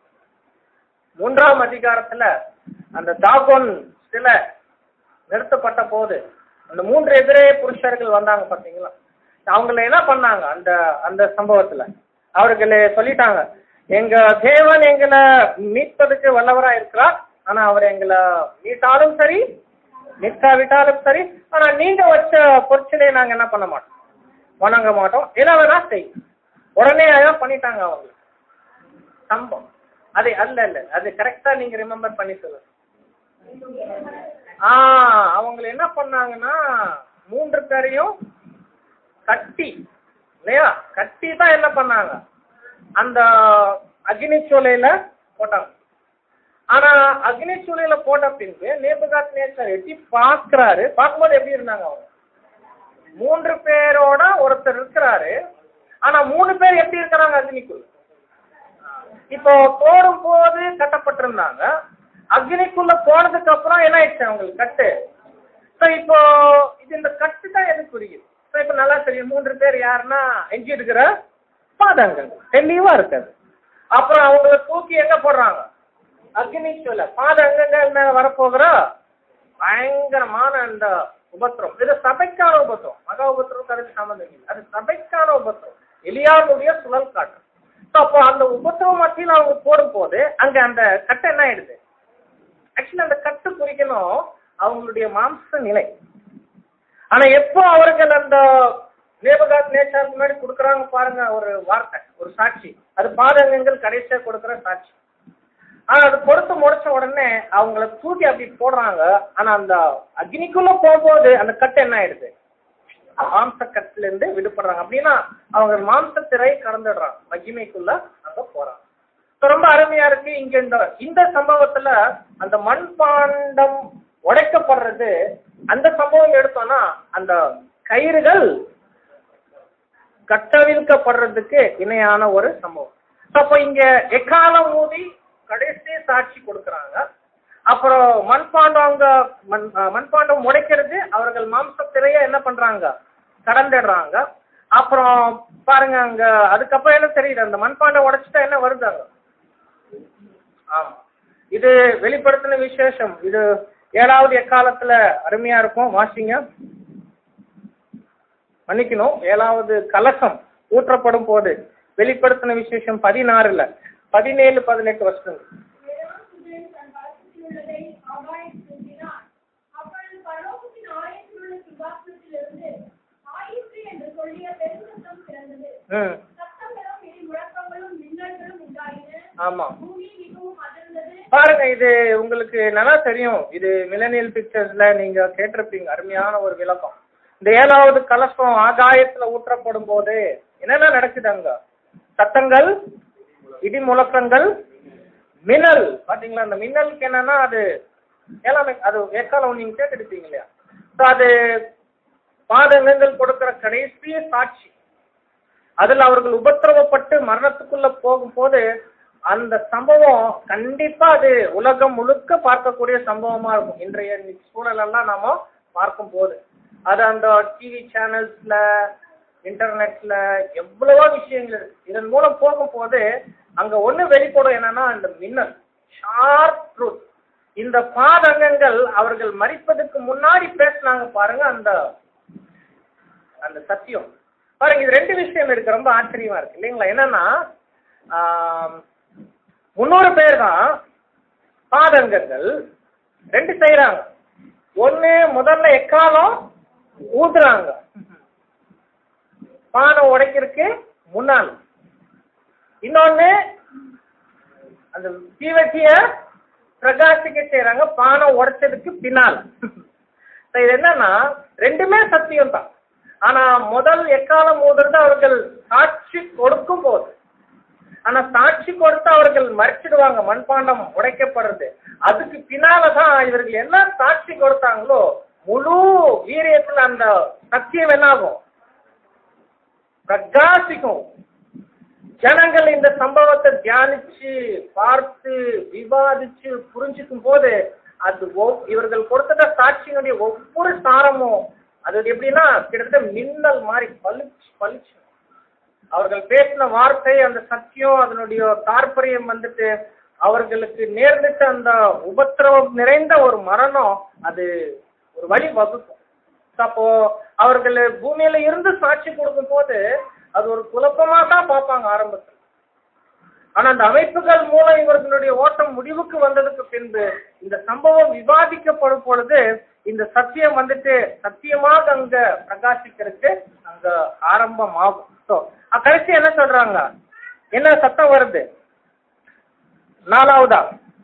மூன்றாம் அதிகாரத்துல அந்த தாகோன் சில நிறுத்தப்பட்ட போது அந்த மூன்று எதிரே புருஷர்கள் வந்தாங்க பாத்தீங்களா அவங்கள என்ன பண்ணாங்க அந்த அந்த சம்பவத்துல அவர்களே சொல்லிட்டாங்க எங்க தேவன் எங்களை மீட்பதற்கு வல்லவரா இருக்கிறார் ஆனா அவர் எங்களை மீட்டாலும் சரி மீட்காவிட்டாலும் சரி ஆனா நீங்க வச்ச பொருட்களை நாங்க என்ன பண்ண மாட்டோம் வணங்க மாட்டோம் என்ன வேணா செய் உடனே அதான் பண்ணிட்டாங்க அவங்க சம்பவம் அது அல்ல இல்ல அது கரெக்டா நீங்க ரிமெம்பர் பண்ணி சொல்லுங்க ஆ அவங்க என்ன பண்ணாங்கன்னா மூன்று பேரையும் கட்டி இல்லையா கட்டி தான் என்ன பண்ணாங்க அந்த அக்னி சூளையில போட்டாங்க ஆனா அக்னி சூளையில போட்ட பின்பு நேபுகாத் நேச்சர் எட்டி பார்க்கறாரு பார்க்கும்போது எப்படி இருந்தாங்க அவங்க மூன்று பேரோட ஒருத்தர் இருக்கிறாரு ஆனா மூணு பேர் எப்படி இருக்கிறாங்க அக்னிக்குள்ள இப்போ போடும் போது கட்டப்பட்டிருந்தாங்க அக்னிக்குள்ள போனதுக்கு அப்புறம் என்ன ஆயிடுச்சு அவங்களுக்கு கட்டு ஸோ இப்போ இது இந்த கட்டு தான் எது புரியுது ஸோ இப்போ நல்லா தெரியும் மூன்று பேர் யாருன்னா எஞ்சி இருக்கிற பாதங்கள் தெளிவா இருக்காது அப்புறம் அவங்கள தூக்கி எங்க போடுறாங்க அக்னி சொல்ல பாத அங்கங்கள் மேல வரப்போகிற பயங்கரமான அந்த உபத்திரம் இது சபைக்கான உபத்திரம் மகா உபத்திரம் அதுக்கு சம்பந்தம் இல்லை அது சபைக்கான உபத்திரம் எலியாருடைய சுழல் காட்டு So, அப்போ அந்த உபத்திரம் மத்தியில் அவங்க போடும் போது அங்க அந்த கட்டு என்ன ஆயிடுது ஆக்சுவலி அந்த கட்டு குறிக்கணும் அவங்களுடைய மாம்ச நிலை ஆனா எப்போ அவர்கள் அந்த நேபகாத் நேச்சாருக்கு முன்னாடி கொடுக்குறாங்க பாருங்க ஒரு வார்த்தை ஒரு சாட்சி அது பாதகங்கள் கடைசியா கொடுக்குற சாட்சி ஆனா அது கொடுத்து முடிச்ச உடனே அவங்கள தூக்கி அப்படி போடுறாங்க ஆனா அந்த அக்னிக்குள்ள போகும்போது அந்த கட்டு என்ன ஆயிடுது மாம்ச கட்டுல இருந்து விடுபடுறாங்க அப்படின்னா அவங்க மாம்ச திரை கடந்துடுறாங்க மகிமைக்குள்ள அங்க போறாங்க இப்ப ரொம்ப அருமையா இருக்கு இங்க இந்த இந்த சம்பவத்துல அந்த மண்பாண்டம் உடைக்கப்படுறது அந்த சம்பவம் எடுத்தோம்னா அந்த கயிறுகள் கட்டவிழ்க்கப்படுறதுக்கு இணையான ஒரு சம்பவம் அப்ப இங்க எக்காலம் ஊதி கடைசி சாட்சி கொடுக்கறாங்க அப்புறம் மண்பாண்டம் அவங்க மண் அஹ் மண்பாண்டம் உடைக்கிறது அவர்கள் மாம்ச திரைய என்ன பண்றாங்க கடந்துடுறாங்க அப்புறம் பாருங்க அங்க அதுக்கப்புறம் என்ன தெரியுது அந்த மண்பாண்டம் உடைச்சிட்டா என்ன வருது அங்க ஆமா இது வெளிப்படுத்தின விசேஷம் இது ஏழாவது எக்காலத்துல அருமையா இருக்கும் வாசிங்க மன்னிக்கணும் ஏழாவது கலசம் ஊற்றப்படும் போது வெளிப்படுத்தின விசேஷம் பதினாறுல பதினேழு பதினெட்டு வருஷங்கள்
ஏழாம் குதிரை தன் கலசத்தில் உள்ளதை ஆகாயத்தில் ஊற்றினான். அப்பொழுது பரலோகத்தின் ஆயத்தில் உள்ள சிங்காசனத்திலிருந்து ஆயிற்று என்று சொல்லிய பெருசத்தம் பிறந்தது
ம்
சத்தங்களும் இடி முழக்கங்களும் மின்னல்களும் உண்டாயின
ஆமா
பூமி மிகவும் அதிர்ந்தது
பாருங்க இது உங்களுக்கு நல்லா தெரியும் இது மிலனியல் பிக்சர்ஸ்ல நீங்க கேட்டிருப்பீங்க அருமையான ஒரு விளக்கம் இந்த ஏழாவது கலசம் ஆகாயத்துல ஊற்றப்படும் போது என்னென்ன நடக்குது அங்க சத்தங்கள் இடி முழக்கங்கள் மின்னல் பாத்தீங்களா அந்த மின்னலுக்கு என்னன்னா அது ஏழாம் அது ஏற்காலம் நீங்க கேட்டுருப்பீங்க இல்லையா So அது பாதகங்கள் கொடுக்கிற கடைசி சாட்சி அதில் அவர்கள் உபத்திரவப்பட்டு மரணத்துக்குள்ள போகும்போது அந்த சம்பவம் கண்டிப்பா அது உலகம் முழுக்க பார்க்கக்கூடிய சம்பவமா இருக்கும் இன்றைய சூழலெல்லாம் நாம பார்க்கும் போது அது அந்த டிவி சேனல்ஸ்ல இன்டர்நெட்ல எவ்வளவோ விஷயங்கள் இருக்கு இதன் மூலம் போகும்போது அங்க ஒண்ணு வெளிப்படும் என்னன்னா அந்த மின்னல் ஷார்ப் ட்ரூத் இந்த பாதகங்கள் அவர்கள் மறிப்பதற்கு முன்னாடி பேசினாங்க பாருங்க அந்த அந்த சத்தியம் பாருங்க இது ரெண்டு விஷயம் இருக்கு ரொம்ப ஆச்சரியமா இருக்கு இல்லைங்களா என்னன்னா ஆம், முன்னூறு பேர் தான் பாதங்கங்கள் ரெண்டு செய்யறாங்க ஒண்ணு முதல்ல எக்காலம் ஊதுறாங்க பானை உடைக்கிறதுக்கு முன்னால் இன்னொன்னு அந்த தீவட்டிய பிரகாசிக்க செய்யறாங்க பானை உடைச்சதுக்கு பின்னால் So இது என்னன்னா ரெண்டுமே சத்தியம் தான் ஆனா முதல் எக்காலம் ஊதுறது அவர்கள் சாட்சி கொடுக்கும் போது ஆனா சாட்சி கொடுத்து அவர்கள் மறைச்சிடுவாங்க மண்பாண்டம் உடைக்கப்படுறது அதுக்கு பின்னாலதான் இவர்கள் என்ன சாட்சி கொடுத்தாங்களோ முழு வீரியத்துல அந்த சத்தியம் என்ன ஆகும் பிரகாசிக்கும் ஜனங்கள் இந்த சம்பவத்தை தியானிச்சு பார்த்து விவாதிச்சு புரிஞ்சுக்கும் போது அது ஒவ்- இவர்கள் கொடுத்த சாட்சியினுடைய ஒவ்வொரு சாரமும் அது எப்படின்னா கிட்டத்தட்ட மின்னல் மாதிரி பளிச்சு பளிச்சு அவர்கள் பேசின வார்த்தை அந்த சத்தியம் அதனுடைய தாற்பயம் வந்துட்டு அவர்களுக்கு நேர்ந்துட்ட அந்த உபத்திரவம் நிறைந்த ஒரு மரணம் அது ஒரு வழி வகுக்கும் அப்போ அவர்கள் பூமியில இருந்து சாட்சி கொடுக்கும் போது அது ஒரு குழப்பமா தான் பார்ப்பாங்க ஆரம்பத்தில் ஆனா அந்த அமைப்புகள் மூலம் இவர்களுடைய ஓட்டம் முடிவுக்கு வந்ததுக்கு பின்பு இந்த சம்பவம் விவாதிக்கப்படும் பொழுது இந்த சத்தியம் வந்துட்டு சத்தியமாக அங்க பிரகாசிக்கிறதுக்கு அங்க ஆரம்பம் ஆகும் ஸோ கடைசி என்ன சொல்றாங்க என்ன சத்தம் வருது நாலாவதா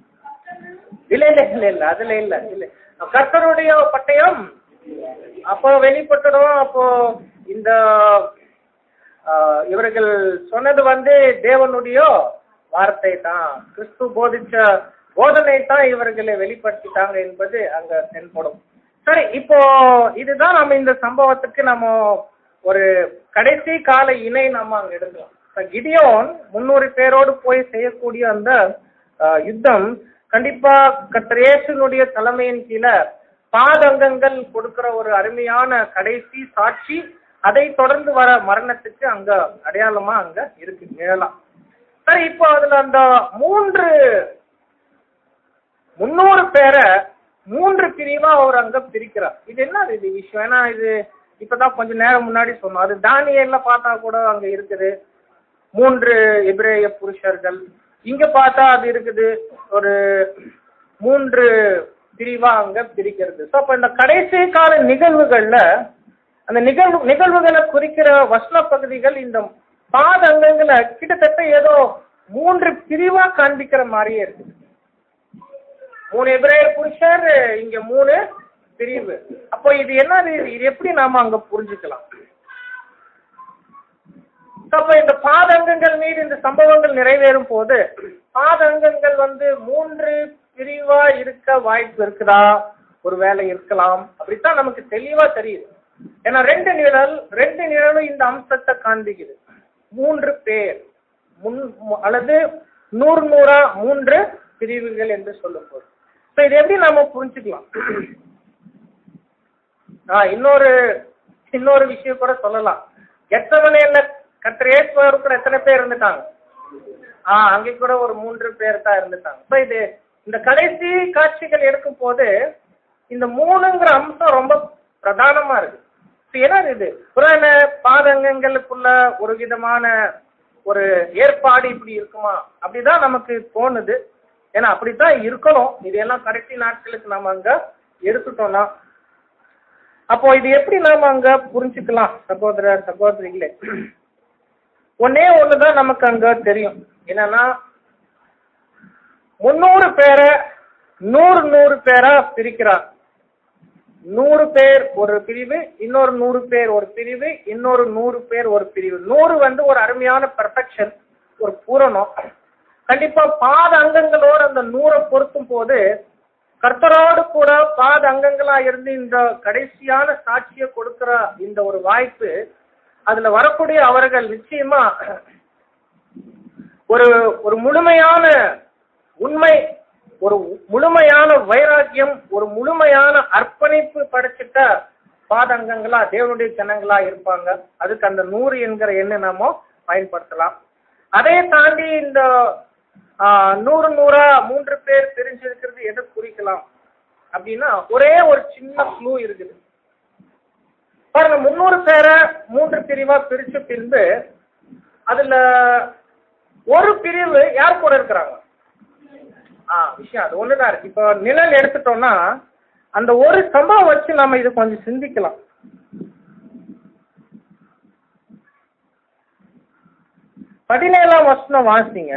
இல்ல இல்ல இல்ல இல்ல அதுல இல்ல இல்ல கர்த்தருடைய பட்டயம் அப்போ வெளிப்பட்டுடும் அப்போ இந்த ஆஹ், இவர்கள் சொன்னது வந்து தேவனுடைய வார்த்தை தான் கிறிஸ்து போதிச்ச போதனை தான் இவர்களை வெளிப்படுத்திட்டாங்க என்பது அங்க தென்படும் சரி இப்போ இதுதான் நம்ம இந்த சம்பவத்துக்கு நம்ம ஒரு கடைசி கால இணை நம்ம அங்க எடுக்கலாம் இப்ப கிடியோன் முன்னூறு பேரோடு போய் செய்யக்கூடிய அந்த ஆஹ், யுத்தம் கண்டிப்பா கத்திரேசனுடைய தலைமையின் கீழே பாதங்கங்கள் கொடுக்கிற ஒரு அருமையான கடைசி சாட்சி அதை தொடர்ந்து வர மரணத்துக்கு அங்க அடையாளமா அங்க இருக்கு நிழலாம் சரி இப்போ அதுல அந்த மூன்று முன்னூறு பேரை மூன்று பிரிவா அவர் அங்க பிரிக்கிறார் இது என்ன இது விஷயம் ஏன்னா இது இப்பதான் கொஞ்ச நேரம் முன்னாடி சொன்னோம் அது தானியல்ல பார்த்தா கூட அங்க இருக்குது மூன்று எபிரேய புருஷர்கள் இங்க பார்த்தா அது இருக்குது ஒரு மூன்று பிரிவா அங்க பிரிக்கிறது ஸோ அப்ப இந்த கடைசி கால நிகழ்வுகள்ல அந்த நிகழ்வு நிகழ்வுகளை குறிக்கிற வசன பகுதிகள் இந்த பாதங்கங்களை கிட்டத்தட்ட ஏதோ மூன்று பிரிவா காண்பிக்கிற மாதிரியே இருக்குது மூணு எபிரேய புருஷர் இங்க மூணு பிரிவு அப்போ இது என்னது இது இது எப்படி நாம அங்க புரிஞ்சுக்கலாம் அப்ப இந்த பாதங்கங்கள் மீது இந்த சம்பவங்கள் நிறைவேறும் போது பாதங்கங்கள் வந்து மூன்று பிரிவா இருக்க வாய்ப்பு இருக்குதா ஒரு வேலை இருக்கலாம் அப்படித்தான் நமக்கு தெளிவா தெரியுது ஏன்னா ரெண்டு நிழல் ரெண்டு நிழலும் இந்த அம்சத்தை காண்பிக்குது மூன்று பேர் முன் அல்லது நூறு நூறா மூன்று பிரிவுகள் என்று சொல்லும் போது ஸோ இது எப்படி நாம புரிஞ்சுக்கலாம் ஆ இன்னொரு இன்னொரு விஷயம் கூட சொல்லலாம் எத்தனை என்ன கத்திரேஸ்வர் கூட எத்தனை பேர் இருந்துட்டாங்க ஆ அங்கே கூட ஒரு மூன்று பேர் தான் இருந்துட்டாங்க ஸோ இது இந்த கடைசி காட்சிகள் எடுக்கும் போது இந்த மூணுங்கிற அம்சம் ரொம்ப பிரதானமா இருக்கு ஸோ என்ன இது புராண பாதங்கங்களுக்குள்ள ஒரு விதமான ஒரு ஏற்பாடு இப்படி இருக்குமா அப்படிதான் நமக்கு தோணுது ஏன்னா அப்படித்தான் இருக்கணும் இதெல்லாம் கடைசி நாட்களுக்கு நம்ம அங்க எடுத்துட்டோம்னா அப்போ இது எப்படி நாம அங்க புரிஞ்சுக்கலாம் சகோதர சகோதரிகளே ஒன்னே ஒண்ணுதான் நமக்கு அங்க தெரியும் என்னன்னா முன்னூறு பேரை நூறு நூறு பேரா பிரிக்கிறார் நூறு பேர் ஒரு பிரிவு இன்னொரு நூறு பேர் ஒரு பிரிவு இன்னொரு நூறு பேர் ஒரு பிரிவு நூறு வந்து ஒரு அருமையான பெர்ஃபெக்ஷன் ஒரு பூரணம் கண்டிப்பா பாத அங்கங்களோட அந்த நூறை பொருத்தும் போது கர்த்தரோடு கூட பாத அங்கங்களா இருந்து இந்த கடைசியான சாட்சியை கொடுக்கிற இந்த ஒரு வாய்ப்பு அதுல வரக்கூடிய அவர்கள் நிச்சயமா ஒரு ஒரு முழுமையான உண்மை ஒரு முழுமையான வைராக்கியம் ஒரு முழுமையான அர்ப்பணிப்பு படைச்சிட்ட பாதங்கங்களா தேவனுடைய ஜனங்களா இருப்பாங்க அதுக்கு அந்த நூறு என்கிற எண்ணை நாம பயன்படுத்தலாம் அதை தாண்டி இந்த ஆ, நூறு நூறா மூன்று பேர் தெரிஞ்சிருக்கிறது எதை குறிக்கலாம் அப்படின்னா ஒரே ஒரு சின்ன க்ளூ இருக்குது பாருங்க முன்னூறு பேரை மூன்று பிரிவா பிரிச்ச பின்பு அதுல ஒரு பிரிவு யார் கூட இருக்கிறாங்க ஆ விஷயம் அது ஒண்ணுதான் இருக்கு இப்போ நிழல் எடுத்துட்டோம்னா அந்த ஒரு சம்பவம் வச்சு நம்ம இது கொஞ்சம் சிந்திக்கலாம் பதினேழாம் வருஷம் வாசிங்க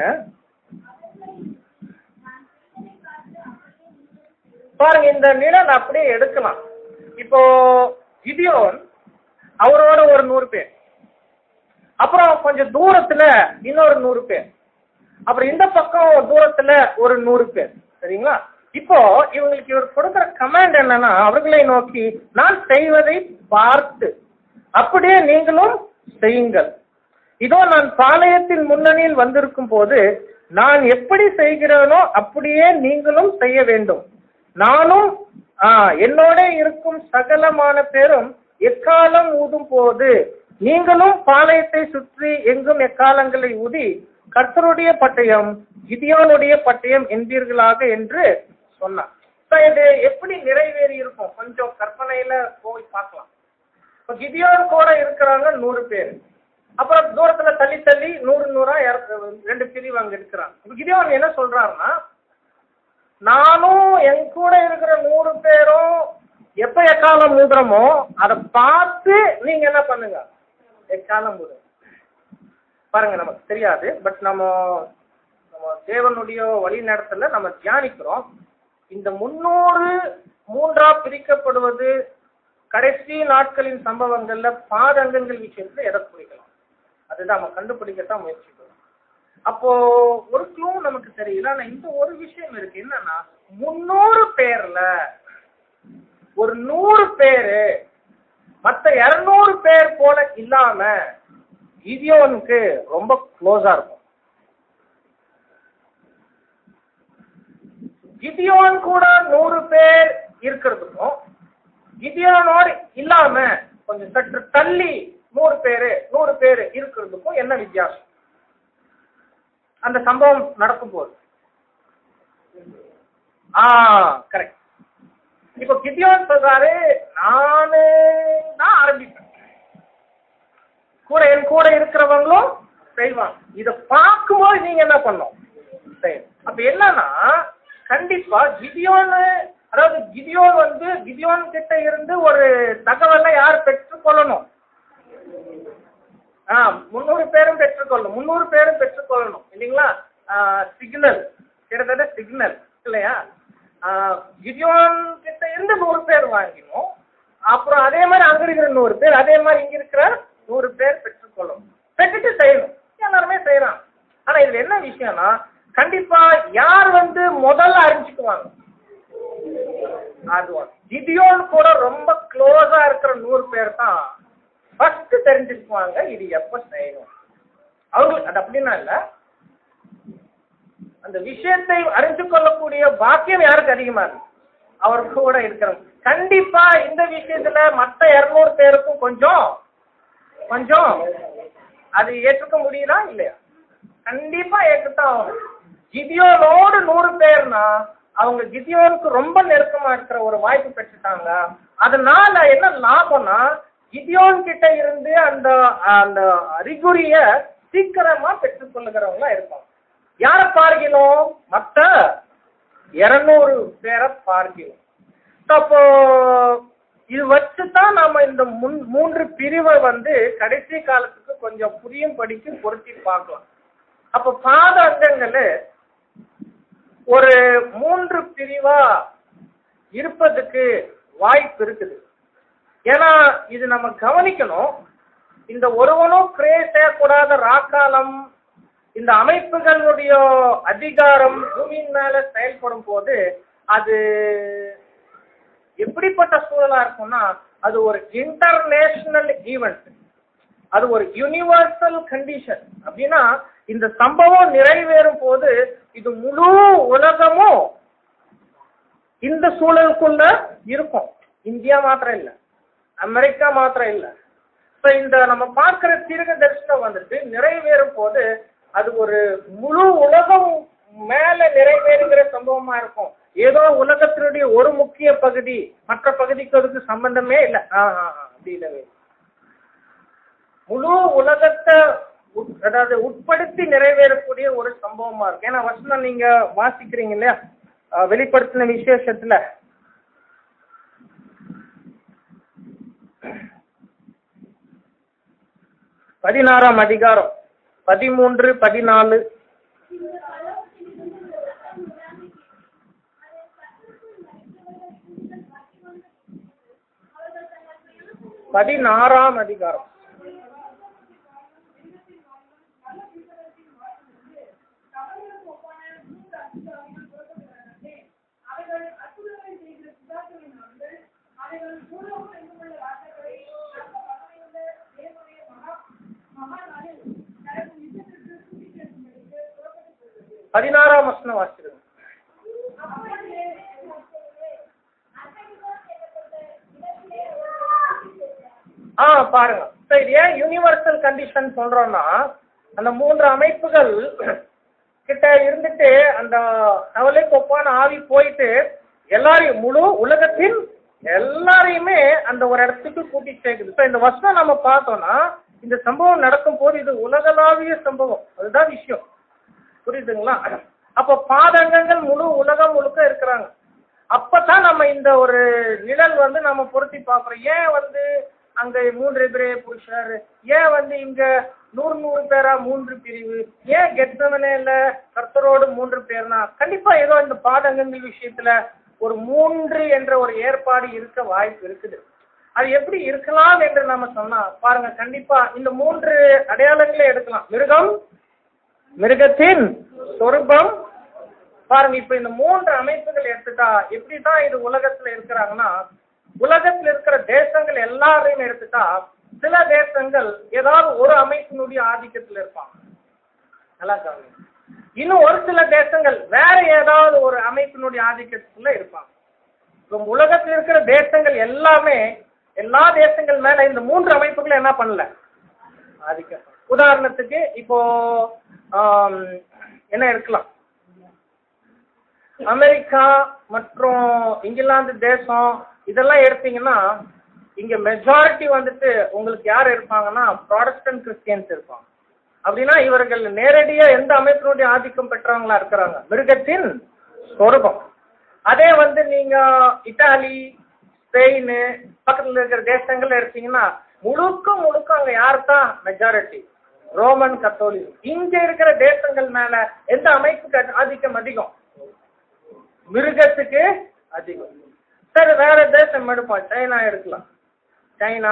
பாருங்க இந்த நிழல் அப்படியே எடுக்கலாம் இப்போ கிதியோன் அவரோட ஒரு நூறு பேர் அப்புறம் கொஞ்சம் தூரத்துல இன்னொரு நூறு பேர் அப்புறம் இந்த பக்கம் தூரத்துல ஒரு நூறு பேர் சரிங்களா இப்போ இவங்களுக்கு இவர் கொடுக்கிற கமாண்ட் என்னன்னா அவர்களை நோக்கி நான் செய்வதை பார்த்து அப்படியே நீங்களும் செய்யுங்கள் இதோ நான் பாளையத்தின் முன்னணியில் வந்திருக்கும் போது நான் எப்படி செய்கிறேனோ அப்படியே நீங்களும் செய்ய வேண்டும் நானும் ஆ, என்னோட இருக்கும் சகலமான பேரும் எக்காலம் ஊதும் போது நீங்களும் பாளையத்தை சுற்றி எங்கும் எக்காலங்களை ஊதி கர்த்தருடைய பட்டயம் கிதியோனுடைய பட்டயம் என்பீர்களாக என்று சொன்னார் So, இது எப்படி நிறைவேறி இருக்கும் கொஞ்சம் கற்பனையில போய் பார்க்கலாம் இப்போ கிதியோன் கூட இருக்கிறாங்க நூறு பேர் அப்புறம் தூரத்துல தள்ளி தள்ளி நூறு நூறா இறக்கு- ரெண்டு பிரிவு அங்க இருக்கிறாங்க இப்ப கிதியோன் என்ன சொல்றாருன்னா நானும் என் கூட இருக்கிற நூறு பேரும் எப்ப எக்காலம் மூடுறோமோ அதை பார்த்து நீங்க என்ன பண்ணுங்க எக்காலம் மூடுங்க பாருங்க நமக்கு தெரியாது பட் நம்ம நம்ம தேவனுடைய வழி நடத்தல நம்ம தியானிக்கிறோம் இந்த முன்னூறு மூன்றா பிரிக்கப்படுவது கடைசி நாட்களின் சம்பவங்கள்ல பாதங்கங்கள் விஷயத்துல எதை குறிக்கலாம் அதுதான் நம்ம கண்டுபிடிக்கத்தான் முயற்சிக்கிறோம் அப்போ ஒரு க்ளூ நமக்கு தெரியல ஆனா இந்த ஒரு விஷயம் இருக்கு என்னன்னா முன்னூறு பேர்ல ஒரு நூறு பேரு மத்த இருநூறு பேர் போல இல்லாம கிதியோனுக்கு ரொம்ப க்ளோஸா இருக்கும் கிதியோன் கூட நூறு பேர் இருக்கிறதுக்கும் கிதியோனோடு இல்லாம கொஞ்சம் சற்று தள்ளி நூறு பேரு நூறு பேர் இருக்கிறதுக்கும் என்ன வித்தியாசம் அந்த சம்பவம் நடக்கும் போது ஆ கரெக்ட் இப்போ கிதியோன் சொல்றாரு நானு தான் ஆரம்பிப்பேன் கூட என் கூட இருக்கிறவங்களும் செய்வாங்க இத பார்க்கும்போது நீங்க என்ன பண்ணும் சரி அப்ப என்னன்னா கண்டிப்பா கிதியோன் அதாவது கிதியோன் வந்து கிதியோன் கிட்ட இருந்து ஒரு தகவலை யார் பெற்றுக்கொள்ளணும் ஆ முந்நூறு பேரும் பெற்றுக்கொள்ளணும் முந்நூறு பேரும் பெற்றுக்கொள்ளணும் இல்லைங்களா சிக்னல் கிட்டத்தட்ட சிக்னல் இல்லையா கிதியோன் கிட்ட இருந்து நூறு பேர் வாங்கினோம் அப்புறம் அதே மாதிரி அங்க இருக்கிற நூறு பேர் அதே மாதிரி இங்க இருக்கிற நூறு பேர் பெற்றுக்கொள்ளணும் பெற்றுட்டு செய்யணும் எல்லாருமே செய்யறாங்க ஆனா இதுல என்ன விஷயம்னா கண்டிப்பா யார் வந்து முதல்ல அறிஞ்சுக்குவாங்க அது one. கிதியோன் கூட ரொம்ப க்ளோஸா இருக்கிற நூறு பேர் தான் ஃபர்ஸ்ட் தெரிஞ்சுக்குவாங்க இது எப்ப செய்யணும் அவங்களுக்கு அது அப்படின்னா இல்ல அந்த விஷயத்தை அறிந்து கொள்ளக்கூடிய பாக்கியம் யாருக்கு அதிகமா இருக்கு அவர் கூட இருக்கிறவங்க கண்டிப்பா இந்த விஷயத்துல மத்த இருநூறு பேருக்கும் கொஞ்சம் கொஞ்சம் அது ஏற்றுக்க முடியுதா இல்லையா கண்டிப்பா ஏற்றுத்தான் ஆகணும் கிதியோனோடு நூறு பேர்னா அவங்க கிதியோனுக்கு ரொம்ப நெருக்கமா இருக்கிற ஒரு வாய்ப்பு பெற்றுட்டாங்க அதனால என்ன லாபம்னா கிதியோன் கிட்ட இருந்து அந்த அந்த அறிகுறிய சீக்கிரமா பெற்றுக்கொள்ளுகிறவங்களா இருப்பாங்க யார பார்க்கிறோம் மத்த இருநூறு பேரை பார்க்கிறோம் அப்போ இது வச்சு தான் நாம இந்த முன் மூன்று பிரிவை வந்து கடைசி காலத்துக்கு கொஞ்சம் புரியும்படிக்கு பொருத்தி பார்க்கலாம் அப்ப பாத அங்கங்கள் ஒரு மூன்று பிரிவா இருப்பதுக்கு வாய்ப்பு இருக்குது ஏன்னா இது நம்ம கவனிக்கணும் இந்த ஒருவனும் கிரே செய்யக்கூடாத ராக்காலம் இந்த அமைப்புகளுடைய அதிகாரம் பூமியின் மேல செயல்படும் போது அது எப்படிப்பட்ட சூழலா இருக்கும்னா அது ஒரு இன்டர்நேஷனல் ஈவெண்ட் அது ஒரு யூனிவர்சல் கண்டிஷன் அப்படின்னா இந்த சம்பவம் நிறைவேறும் போது இது முழு உலகமும் இந்த சூழலுக்குள்ள இருக்கும் இந்தியா மாத்திரம் இல்ல அமெரிக்கா மாத்திரம் இல்ல இப்ப இந்த நம்ம பார்க்கிற தீர்க்க தரிசனம் வந்துட்டு நிறைவேறும் போது அது ஒரு முழு உலகம் மேல நிறைவேறுகிற சம்பவமா இருக்கும் ஏதோ உலகத்தினுடைய ஒரு முக்கிய பகுதி மற்ற பகுதிக்கு அதுக்கு சம்பந்தமே இல்லை ஆஹ் ஆஹ் ஆஹ், அப்படி இல்லவே இல்லை. முழு உலகத்தை உட்- அதாவது உட்படுத்தி நிறைவேறக்கூடிய ஒரு சம்பவமா இருக்கு ஏன்னா வசனம் நீங்க வாசிக்கிறீங்க இல்லையா அஹ் வெளிப்படுத்தின விசேஷத்துல பதினாறாம் அதிகாரம் பதிமூன்று பதினாலு
இந்த அளவுக்கு உலகம் உலாவிக் அதை கற்றுக்குள் மறைத்தவர்கள் பாக்கியவான்கள் அவர்கள் தங்கள் பிரயாசம்
பதினாறாம் அதிகாரம் பதினாறாம் வசனம் வாசிக்கிறது ஆ பாருங்க சரி ஏன் யூனிவர்சல் கண்டிஷன் சொல்றோம்னா அந்த மூன்று அமைப்புகள் கிட்ட இருந்துட்டு அந்த அவளுக்கு ஒப்பான ஆவி போயிட்டு எல்லாரையும் முழு உலகத்தின் எல்லாரையுமே அந்த ஒரு இடத்துக்கு கூட்டி சேர்க்குது இப்போ இந்த வருஷம் நம்ம பார்த்தோம்னா இந்த சம்பவம் நடக்கும் போது இது உலகளாவிய சம்பவம் அதுதான் விஷயம் புரியுதுங்களா அப்போ பாதகங்கள் முழு உலகம் முழுக்க இருக்கிறாங்க அப்பதான் நம்ம இந்த ஒரு நிழல் வந்து நம்ம பொருத்தி பார்க்குறோம் ஏன் வந்து அங்க மூன்று எதிரே புருஷர் ஏன் வந்து இங்க நூறு நூறு பேரா மூன்று பிரிவு ஏன் கெட்டவனே இல்ல கர்த்தரோடு மூன்று பேர்னா கண்டிப்பா ஏதோ இந்த பாதகங்கள் விஷயத்துல ஒரு மூன்று என்ற ஒரு ஏற்பாடு இருக்க வாய்ப்பு இருக்குது அது எப்படி இருக்கலாம் என்று நம்ம சொன்னா பாருங்க கண்டிப்பா இந்த மூன்று அடையாளங்களே எடுக்கலாம் மிருகம் மிருகத்தின் சொரூபம் பாருங்க இப்ப இந்த மூன்று அமைப்புகள் எடுத்துட்டா எப்படிதான் இது உலகத்துல இருக்கிறாங்கன்னா உலகத்துல இருக்கிற தேசங்கள் எல்லாரையும் எடுத்துட்டா சில தேசங்கள் ஏதாவது ஒரு அமைப்பினுடைய ஆதிக்கத்துல இருப்பாங்க நல்லா கவனிங்க இன்னும் ஒரு சில தேசங்கள் வேற ஏதாவது ஒரு அமைப்பினுடைய ஆதிக்கத்துக்குள்ள இருப்பாங்க இப்ப உலகத்துல இருக்கிற தேசங்கள் எல்லாமே எல்லா தேசங்கள் மேல இந்த மூன்று அமைப்புகளும் என்ன பண்ணல ஆதிக்கம் உதாரணத்துக்கு இப்போ ஆம், என்ன இருக்கலாம் அமெரிக்கா மற்றும் இங்கிலாந்து தேசம் இதெல்லாம் எடுத்தீங்கன்னா இங்க மெஜாரிட்டி வந்துட்டு உங்களுக்கு யார் இருப்பாங்கன்னா ப்ராடஸ்டன்ட் கிறிஸ்டியன்ஸ் இருப்பாங்க அப்படின்னா இவர்கள் நேரடியா எந்த அமைப்பினுடைய ஆதிக்கம் பெற்றவங்களா இருக்கிறாங்க மிருகத்தின் சொருபம் அதே வந்து நீங்க இத்தாலி ஸ்பெயின் பக்கத்துல இருக்கிற தேசங்கள் எடுத்தீங்கன்னா முழுக்க முழுக்க அங்க யார் தான் மெஜாரிட்டி ரோமன் கத்தோலிக் இங்க இருக்கிற தேசங்கள் மேல எந்த அமைப்புக்கு அதி- ஆதிக்கம் அதிகம் மிருகத்துக்கு அதிகம் சரி வேற தேசம் எடுப்போம் சைனா எடுக்கலாம் சைனா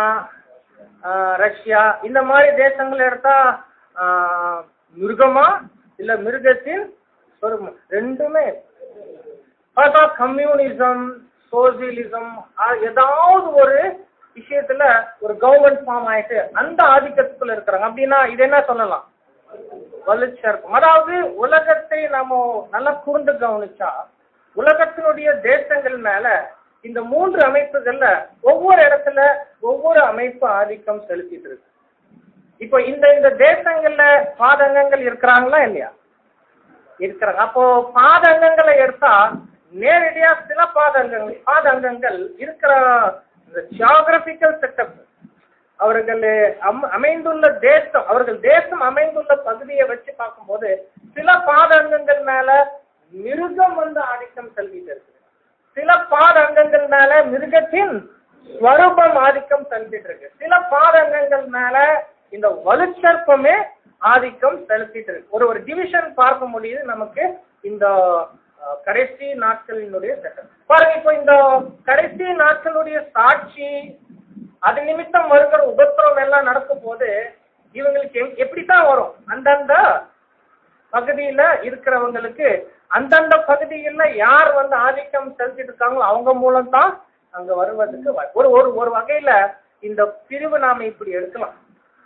ஆஹ், ரஷ்யா இந்த மாதிரி தேசங்கள் எடுத்தா ஆஹ், மிருகமா இல்ல மிருகத்தின் சொருபம் ரெண்டுமே பார்த்தா கம்யூனிசம் சோசியலிசம் ஏதாவது ஒரு விஷயத்துல ஒரு கவர்மெண்ட் ஃபார்ம் ஆயிட்டு அந்த ஆதிக்கத்துக்குள்ள இருக்கிறாங்க அப்படின்னா இது என்ன சொல்லலாம் வலுச்சர்க்கம் அதாவது உலகத்தை நாம நல்லா கூர்ந்து கவனிச்சா உலகத்தினுடைய தேசங்கள் மேல இந்த மூன்று அமைப்புகள்ல ஒவ்வொரு இடத்துல ஒவ்வொரு அமைப்பு ஆதிக்கம் செலுத்திட்டு இருக்கு இப்போ இந்த இந்த தேசங்கள்ல பாதங்கங்கள் இருக்கிறாங்களா இல்லையா இருக்கிறாங்க அப்போ பாதங்கங்களை எடுத்தா நேரடியா சில பாதங்கங்கள் பாதங்கங்கள் இருக்கிற இந்த ஜியாகிரபிக்கல் செட்டப் அவர்கள் அம்- அமைந்துள்ள தேசம் அவர்கள் தேசம் அமைந்துள்ள பகுதியை வச்சு பார்க்கும்போது சில பாதங்கங்கள் மேல மிருகம் வந்து ஆதிக்கம் செலுத்திட்டு இருக்கு சில பாதங்கங்கள் மேல மிருகத்தின் ஸ்வரூபம் ஆதிக்கம் செலுத்திட்டு இருக்கு சில பாதங்கங்கள் மேல இந்த வலுச்சற்பமே ஆதிக்கம் செலுத்திட்டு இருக்கு ஒரு ஒரு டிவிஷன் பார்க்க முடியுது நமக்கு இந்த அஹ், கடைசி நாட்களினுடைய சட்டம் பாருங்க இப்போ இந்த கடைசி நாட்களுடைய சாட்சி அது நிமித்தம் வருகிற உபத்திரவம் எல்லாம் நடக்கும் போது இவங்களுக்கு எப்- எப்படித்தான் வரும் அந்தந்த பகுதியில இருக்கிறவங்களுக்கு அந்தந்த பகுதிகளில் யார் வந்து ஆதிக்கம் செலுத்திட்டு இருக்காங்களோ அவங்க மூலம் தான் அங்க வருவதற்கு வாய்ப்பு. ஒரு ஒரு ஒரு வகையில இந்த பிரிவு நாம இப்படி எடுக்கலாம்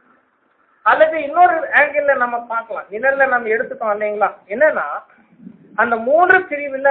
அல்லது இன்னொரு ஆங்கிள் நம்ம பார்க்கலாம் நிழல்ல நம்ம எடுத்துட்டோம் இல்லைங்களா என்னன்னா அந்த மூன்று பிரிவுல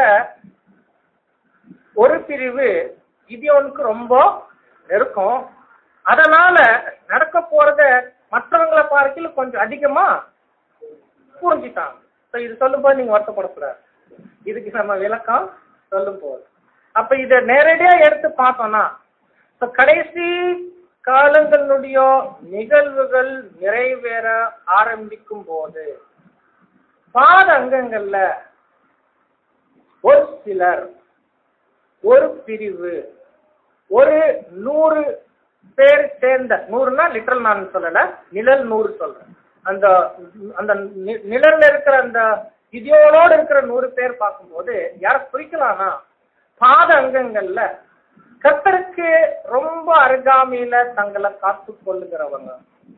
ஒரு பிரிவு கிதியோனுக்கு ரொம்ப நெருக்கம் அதனால நடக்க போறத மற்றவங்களை பார்க்கல கொஞ்சம் அதிகமா புரிஞ்சுட்டாங்க ஸோ இது சொல்லும்போது நீங்க வருத்தப்படக்கூடாது இதுக்கு நம்ம விளக்கம் சொல்லும் போது அப்ப இதை நேரடியா எடுத்து பார்த்தோம்னா இப்ப கடைசி காலங்களுடைய நிகழ்வுகள் நிறைவேற ஆரம்பிக்கும் போது பாத அங்கங்கள்ல ஒரு சிலர் ஒரு பிரிவு ஒரு நூறு பேர் சேர்ந்த நூறுனா லிட்டரல் நான் சொல்லல நிழல் நூறு சொல்றேன் அந்த அந்த நி- நிழல்ல இருக்கிற அந்த இதியோனோடு இருக்கிற நூறு பேர் பார்க்கும்போது யார குறிக்கலாம்னா பாத அங்கங்கள்ல கர்த்தருக்கு ரொம்ப அருகாமையில தங்களை காத்து கொள்ளுகிறவங்க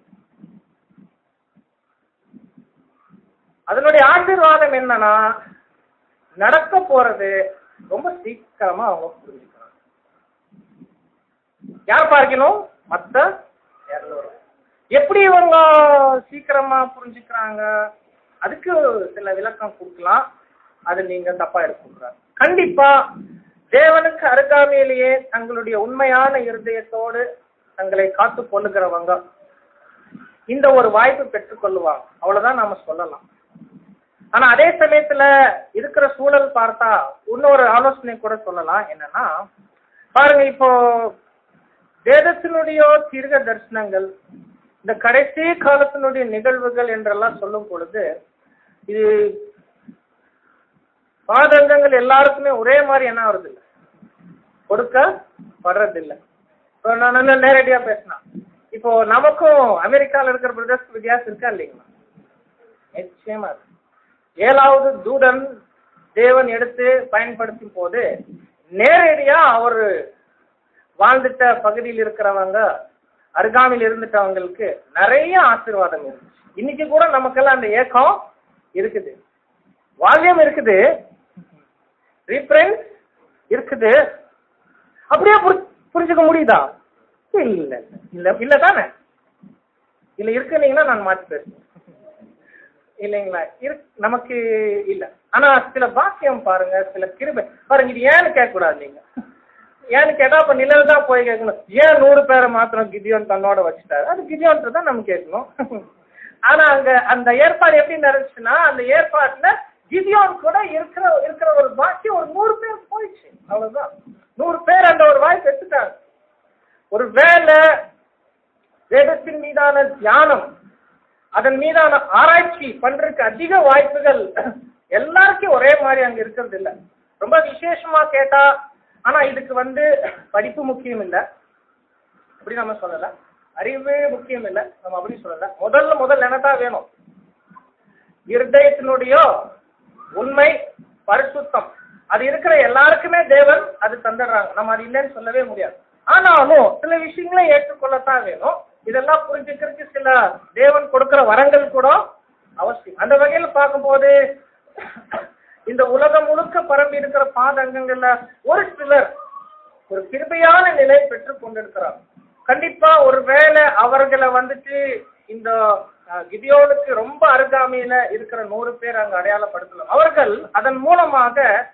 அதனுடைய ஆசீர்வாதம் என்னன்னா நடக்க போறது ரொம்ப சீக்கிரமா அவங்க புரிஞ்சுக்கிறாங்க யார் பார்க்கணும் மத்த இருநூறு எப்படி இவங்க சீக்கிரமா புரிஞ்சுக்கிறாங்க அதுக்கு சில விளக்கம் கொடுக்கலாம் அது நீங்க தப்பா எடுத்துக்கிறாங்க கண்டிப்பா தேவனுக்கு அருகாமையிலேயே தங்களுடைய உண்மையான இருதயத்தோடு தங்களை காத்து கொள்ளுகிறவங்க இந்த ஒரு வாய்ப்பு பெற்றுக்கொள்ளுவாங்க அவ்வளவுதான் நாம சொல்லலாம் ஆனா அதே சமயத்துல இருக்கிற சூழல் பார்த்தா இன்னொரு ஆலோசனை கூட சொல்லலாம் என்னன்னா பாருங்க இப்போ வேதத்தினுடைய தீர்க்க தரிசனங்கள் இந்த கடைசி காலத்தினுடைய நிகழ்வுகள் என்றெல்லாம் சொல்லும் பொழுது இது பாதங்கங்கள் எல்லாருக்குமே ஒரே மாதிரி என்ன வருது இல்லை கொடுக்கப்படுறதில்லை இப்போ நான் நல்லா நேரடியா பேசினேன் இப்போ நமக்கும் அமெரிக்கால இருக்கிற பிரதர்ஸ் வித்தியாசம் இருக்கா இல்லைங்களா நிச்சயமா இருக்கு. ஏழாவது தூதன் தேவன் எடுத்து பயன்படுத்தும் போது நேரடியா அவர் வாழ்ந்துட்ட பகுதியில் இருக்கிறவங்க அருகாமையில் இருந்துட்டவங்களுக்கு நிறைய ஆசீர்வாதம் இருக்கு இன்னைக்கு கூட நமக்கெல்லாம் அந்த ஏக்கம் இருக்குது வால்யம் இருக்குது ரீப்ரன்ஸ் இருக்குது அப்படியே புரி- புரிஞ்சுக்க முடியுதா இல்ல இல்ல இல்ல தானே இல்ல இருக்குன்னீங்கன்னா நான் மாற்றி பேசுறேன் இல்லைங்களா இரு நமக்கு இல்ல ஆனா சில பாக்கியம் பாருங்க சில கிருபை பாருங்க இது ஏன்னு கேட்க கூடாது நீங்க ஏன்னு கேட்டா அப்ப நிழல் தான் போய் கேட்கணும் ஏன் நூறு பேரை மாத்திரம் கிதியோன் தன்னோட வச்சுட்டாரு அது கிதியோன் தான் நம்ம கேட்கணும் ஆனா அங்க அந்த ஏற்பாடு எப்படி நடந்துச்சுன்னா அந்த ஏற்பாட்டுல கிதியோன் கூட இருக்கிற இருக்கிற ஒரு பாக்கி ஒரு நூறு பேர் போயிடுச்சு அவ்வளவுதான் நூறு பேர் அந்த ஒரு வாய்ப்பு எடுத்துட்டாங்க ஒரு வேலை வேதத்தின் மீதான தியானம் அதன் மீதான ஆராய்ச்சி பண்றதுக்கு அதிக வாய்ப்புகள் எல்லாருக்கும் ஒரே மாதிரி அங்க இருக்கிறது இல்ல ரொம்ப விசேஷமா கேட்டா ஆனா இதுக்கு வந்து படிப்பு முக்கியம் இல்ல அப்படி நம்ம சொல்லல அறிவு முக்கியம் இல்ல நம்ம அப்படி சொல்லல முதல்ல முதல்ல என்னதான் வேணும் இருதயத்தினுடைய உண்மை பரிசுத்தம் அது இருக்கிற எல்லாருக்குமே தேவன் அது தந்துடுறாங்க நம்ம அது இல்லைன்னு சொல்லவே முடியாது ஆனாலும் சில விஷயங்களை ஏற்றுக்கொள்ளத்தான் வேணும் இதெல்லாம் புரிஞ்சுக்கிறதுக்கு சில தேவன் கொடுக்கிற வரங்கள் கூட அவசியம் அந்த வகையில பார்க்கும்போது இந்த உலகம் முழுக்க பரம்பி இருக்கிற பாதங்கங்கள்ல ஒரு சிலர் ஒரு கிருபையான நிலை பெற்று கொண்டிருக்கிறார் கண்டிப்பா ஒருவேளை அவர்களை வந்துட்டு இந்த அஹ், கிதியோனுக்கு ரொம்ப அருகாமையில இருக்கிற நூறு பேர் அங்க அடையாளப்படுத்தலாம் அவர்கள் அதன் மூலமாக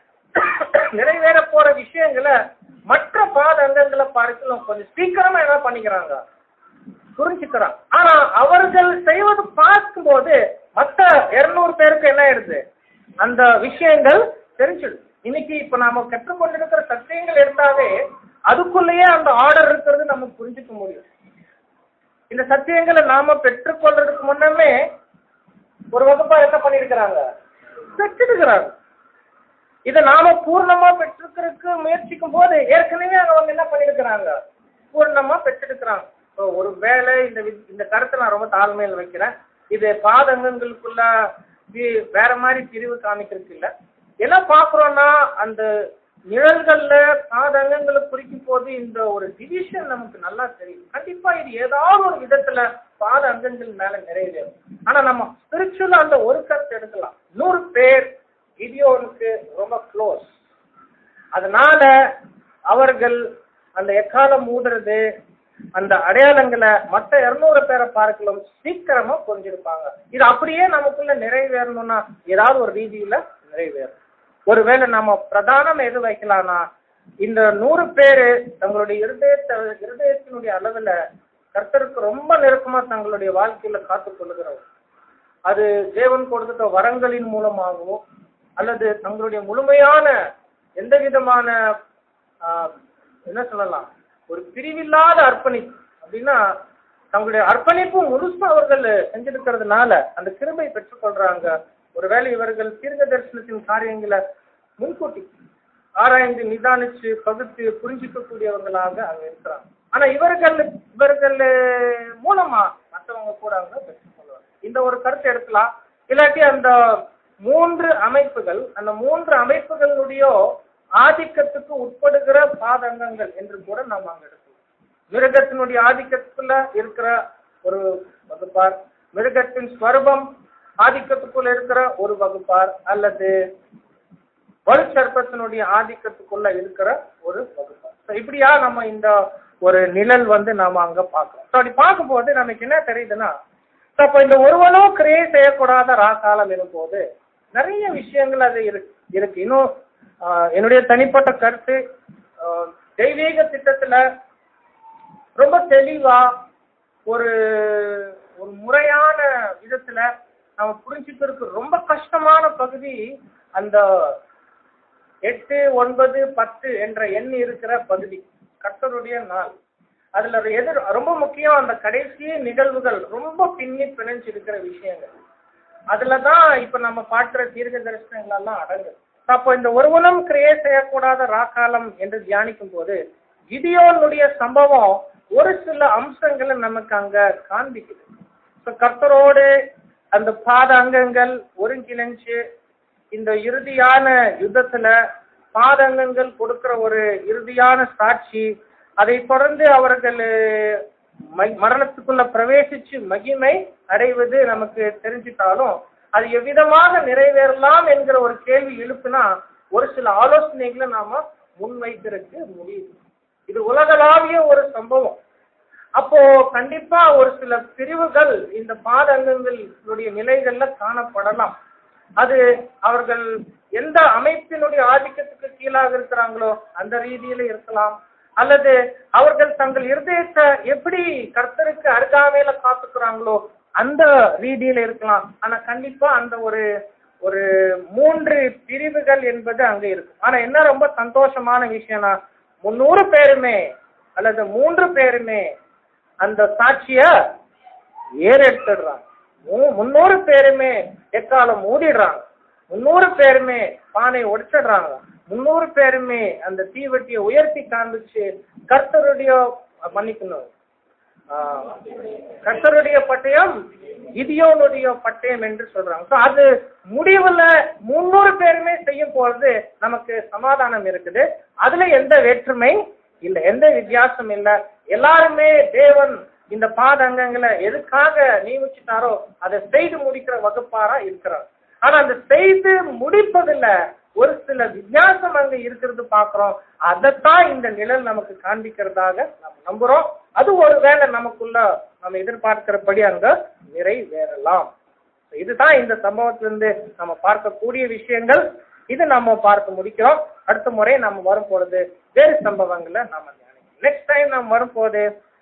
நிறைவேற போற விஷயங்களை மற்ற பாத அங்கங்களை பார்க்கலாம் கொஞ்சம் சீக்கிரமா என்ன பண்ணிக்கிறாங்க புரிஞ்சுக்கிறான் ஆனா அவர்கள் செய்வது பார்க்கும்போது மத்த இருநூறு பேருக்கு என்ன ஆயிடுது அந்த விஷயங்கள் தெரிஞ்சிடுது இன்னைக்கு இப்ப நாம கற்றுக்கொண்டிருக்கிற சத்தியங்கள் எடுத்தாவே அதுக்குள்ளேயே அந்த ஆர்டர் இருக்கிறது நம்ம புரிஞ்சுக்க முடியும் இந்த சத்தியங்களை நாம பெற்றுக்கொள்றதுக்கு முன்னமே ஒரு வகுப்பா என்ன பண்ணிருக்கிறாங்க பெற்றிருக்கிறாங்க இதை நாம பூர்ணமா பெற்றிருக்கிறதுக்கு முயற்சிக்கும் போது ஏற்கனவே அவங்க என்ன பண்ணிருக்கிறாங்க பூர்ணமா பெற்றிருக்கிறாங்க ஸோ ஒரு வேளை இந்த வி- இந்த கருத்தை நான் ரொம்ப தாழ்மையில் வைக்கிறேன் இது பாதங்கங்களுக்குள்ள வி- வேற மாதிரி பிரிவு காமிக்கிறதுக்கு இல்ல என்ன பாக்குறோம்னா அந்த நிழல்கள்ல பாதங்கங்களை குறிக்கும் போது இந்த ஒரு டிவிஷன் நமக்கு நல்லா தெரியும் கண்டிப்பா இது ஏதாவது ஒரு விதத்துல பாத அங்கங்கள் மேல நிறைவேறும் ஆனா நம்ம ஸ்பிரிச்சுவலா அந்த ஒரு கருத்து எடுக்கலாம் நூறு பேர் கிதியோனுக்கு ரொம்ப க்ளோஸ் அதனால அவர்கள் அந்த எக்காலம் ஊதுறது அந்த அடையாளங்களை மற்ற இருநூறு பேரை பார்க்கலாம் சீக்கிரமா புரிஞ்சிருப்பாங்க இது அப்படியே நமக்குள்ள நிறைவேறணும்னா ஏதாவது ஒரு ரீதியில நிறைவேறும் ஒருவேளை நம்ம பிரதானம் எது வைக்கலாம்னா இந்த நூறு பேரு தங்களுடைய இருதயத்தை இருதயத்தினுடைய அளவுல கர்த்தருக்கு ரொம்ப நெருக்கமா தங்களுடைய வாழ்க்கையில காத்துக் கொள்ளுகிறவர் அது தேவன் கொடுத்த வரங்களின் மூலமாகவோ அல்லது தங்களுடைய முழுமையான எந்த விதமான ஆஹ், என்ன சொல்லலாம் ஒரு பிரிவில்லாத அர்ப்பணிப்பு அப்படின்னா தங்களுடைய அர்ப்பணிப்பு முழுசா அவர்கள் செஞ்சிருக்கிறதுனால அந்த கிருபை பெற்றுக்கொள்றாங்க ஒருவேளை இவர்கள் தீர்க்க தரிசனத்தின் காரியங்களை முன்கூட்டி ஆராய்ந்து நிதானிச்சு பகுத்து புரிஞ்சிக்கக்கூடியவர்களாக அங்க இருக்கிறாங்க ஆனா இவர்கள் இவர்கள் மூலமா மற்றவங்க கூட அவங்க பெற்றுக்கொள்வாங்க இந்த ஒரு கருத்தை எடுக்கலாம் இல்லாட்டி அந்த மூன்று அமைப்புகள் அந்த மூன்று அமைப்புகளுடைய ஆதிக்கத்துக்கு உட்படுகிற பாதங்கங்கள் என்று கூட நாம் அங்க எடுக்கலாம் மிருகத்தினுடைய ஆதிக்கத்துக்குள்ள இருக்கிற ஒரு வகுப்பார் மிருகத்தின் ஸ்வரூபம் ஆதிக்கத்துக்குள்ள இருக்கிற ஒரு வகுப்பார் அல்லது வலுச்சர்ப்பத்தினுடைய ஆதிக்கத்துக்குள்ள இருக்கிற ஒரு வகுப்பார் So, இப்படியா நம்ம இந்த ஒரு நிழல் வந்து நாம அங்க பார்க்கிறோம் So, அப்படி பார்க்கும்போது நமக்கு என்ன தெரியுதுன்னா so, அப்ப இந்த ஒருவனும் கிரியை செய்யக்கூடாத ராக்காலம் இருக்கும்போது நிறைய விஷயங்கள் அது இருக்கு இருக்கு இன்னும் ஆஹ், என்னுடைய தனிப்பட்ட கருத்து ஆஹ், தெய்வீக திட்டத்துல ரொம்ப தெளிவா ஒரு ஒரு முறையான விதத்துல நம்ம புரிஞ்சுக்கிறதுக்கு ரொம்ப கஷ்டமான பகுதி அந்த எட்டு ஒன்பது பத்து என்ற எண் இருக்கிற பகுதி கர்த்தருடைய நாள் அதுல ஒரு எதிர் ரொம்ப முக்கியம் அந்த கடைசி நிகழ்வுகள் ரொம்ப பின்னி பிணைஞ்சு இருக்கிற விஷயங்கள் அதுலதான் இப்ப நம்ம பார்க்கிற தீர்க்க தரிசனங்கள் எல்லாம் அடங்குது அப்போ இந்த ஒருவனும் கிரியை செய்யக்கூடாத ராக்காலம் என்று தியானிக்கும் போது கிதியோனுடைய சம்பவம் ஒரு சில அம்சங்களை நமக்கு அங்க காண்பிக்குது So, கர்த்தரோடு அந்த பாத அங்கங்கள் ஒருங்கிணைஞ்சு இந்த இறுதியான யுத்தத்துல பாதங்கங்கள் கொடுக்கிற ஒரு இறுதியான சாட்சி அதை தொடர்ந்து அவர்கள் ம- மரணத்துக்குள்ள பிரவேசிச்சு மகிமை அடைவது நமக்கு தெரிஞ்சிட்டாலும் அது எவ்விதமாக நிறைவேறலாம் என்கிற ஒரு கேள்வி எழுப்புனா ஒரு சில ஆலோசனைகளை நாம முன்வைக்கிறதுக்கு முடியுது இது உலகளாவிய ஒரு சம்பவம் அப்போ கண்டிப்பா ஒரு சில பிரிவுகள் இந்த பாதங்கங்களுடைய நிலைகள்ல காணப்படலாம் அது அவர்கள் எந்த அமைப்பினுடைய ஆதிக்கத்துக்கு கீழாக இருக்கிறாங்களோ அந்த ரீதியில இருக்கலாம் அல்லது அவர்கள் தங்கள் இருதயத்தை எப்படி கர்த்தருக்கு அருகாமையில காத்துக்கிறாங்களோ அந்த ரீதியில இருக்கலாம் ஆனா கண்டிப்பா அந்த ஒரு ஒரு மூன்று பிரிவுகள் என்பது அங்க இருக்கு ஆனா என்ன ரொம்ப சந்தோஷமான விஷயம்னா முன்னூறு பேருமே அல்லது மூன்று பேருமே அந்த சாட்சிய ஏறெடுத்துடுறாங்க மூ- முன்னூறு பேருமே எக்காலம் ஊதிடுறாங்க முன்னூறு பேருமே பானை உடைச்சிடுறாங்க முன்னூறு பேருமே அந்த தீவெட்டியை உயர்த்தி காண்பிச்சு கர்த்தருடைய மன்னிக்கணும் ஆஹ், கர்த்தருடைய பட்டயம் கிதியோனுடைய பட்டயம் என்று சொல்றாங்க So, அது முடிவுல முன்னூறு பேருமே செய்யும் பொழுது நமக்கு சமாதானம் இருக்குது அதுல எந்த வேற்றுமை இல்ல எந்த வித்தியாசம் இல்ல எல்லாருமே தேவன் இந்த பாதங்கங்களை எதுக்காக நியமிச்சுட்டாரோ அதை செய்து முடிக்கிற வகுப்பாரா இருக்கிறார் ஆனா அந்த செய்து முடிப்பதுல ஒரு சில வித்தியாசம் அங்க இருக்கிறது பாக்குறோம் அதைத்தான் இந்த நிழல் நமக்கு காண்பிக்கிறதாக நம்ம நம்புறோம் அது ஒருவேளை நமக்குள்ள நம்ம எதிர்பார்க்கிறபடி அங்க நிறைவேறலாம் இதுதான் இந்த சம்பவத்திலிருந்து நம்ம பார்க்கக்கூடிய விஷயங்கள் இது நம்ம பார்க்க முடிக்கிறோம் அடுத்த முறை நம்ம வரும் பொழுது வேறு சம்பவங்களை நாம நெக்ஸ்ட் டைம் நம்ம வரும்போது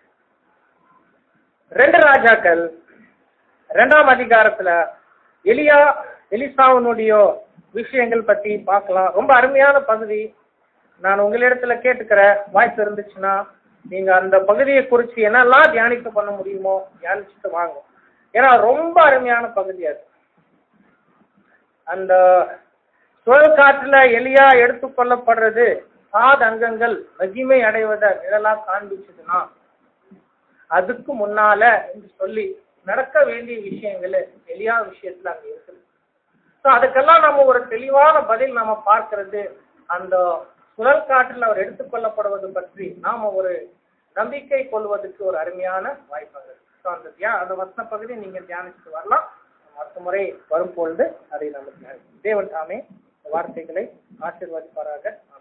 ரெண்டு ராஜாக்கள் ரெண்டாம் அதிகாரத்துல எலியா எலிசாவனுடைய விஷயங்கள் பத்தி பார்க்கலாம் ரொம்ப அருமையான பகுதி நான் உங்களிடத்துல கேட்டுக்கிற வாய்ப்பு இருந்துச்சுன்னா நீங்க அந்த பகுதியை குறித்து என்னெல்லாம் தியானிக்க பண்ண முடியுமோ தியானிச்சுட்டு வாங்க ஏன்னா ரொம்ப அருமையான பகுதி அது அந்த சுழல் காற்றுல எலியா எடுத்துக்கொள்ளப்படுறது சாத் அங்கங்கள் மகிமை அடைவதை நிழலா காண்பிச்சதுன்னா அதுக்கு முன்னால என்று சொல்லி நடக்க வேண்டிய விஷயங்கள் எலியா விஷயத்துல அங்க இருக்குது ஸோ அதுக்கெல்லாம் நம்ம ஒரு தெளிவான பதில் நாம பார்க்கிறது அந்த சுழல் காற்றில் அவர் எடுத்துக்கொள்ளப்படுவது பற்றி நாம ஒரு நம்பிக்கை கொள்வதற்கு ஒரு அருமையான வாய்ப்பாக ஸோ அந்த தியா அந்த வசன பகுதி நீங்க தியானிச்சுட்டு வரலாம் அடுத்த முறை வரும் பொழுது அதை நம்ம தியானிப்போம் தேவன் தாமே இந்த வார்த்தைகளை ஆசீர்வதிப்பாராக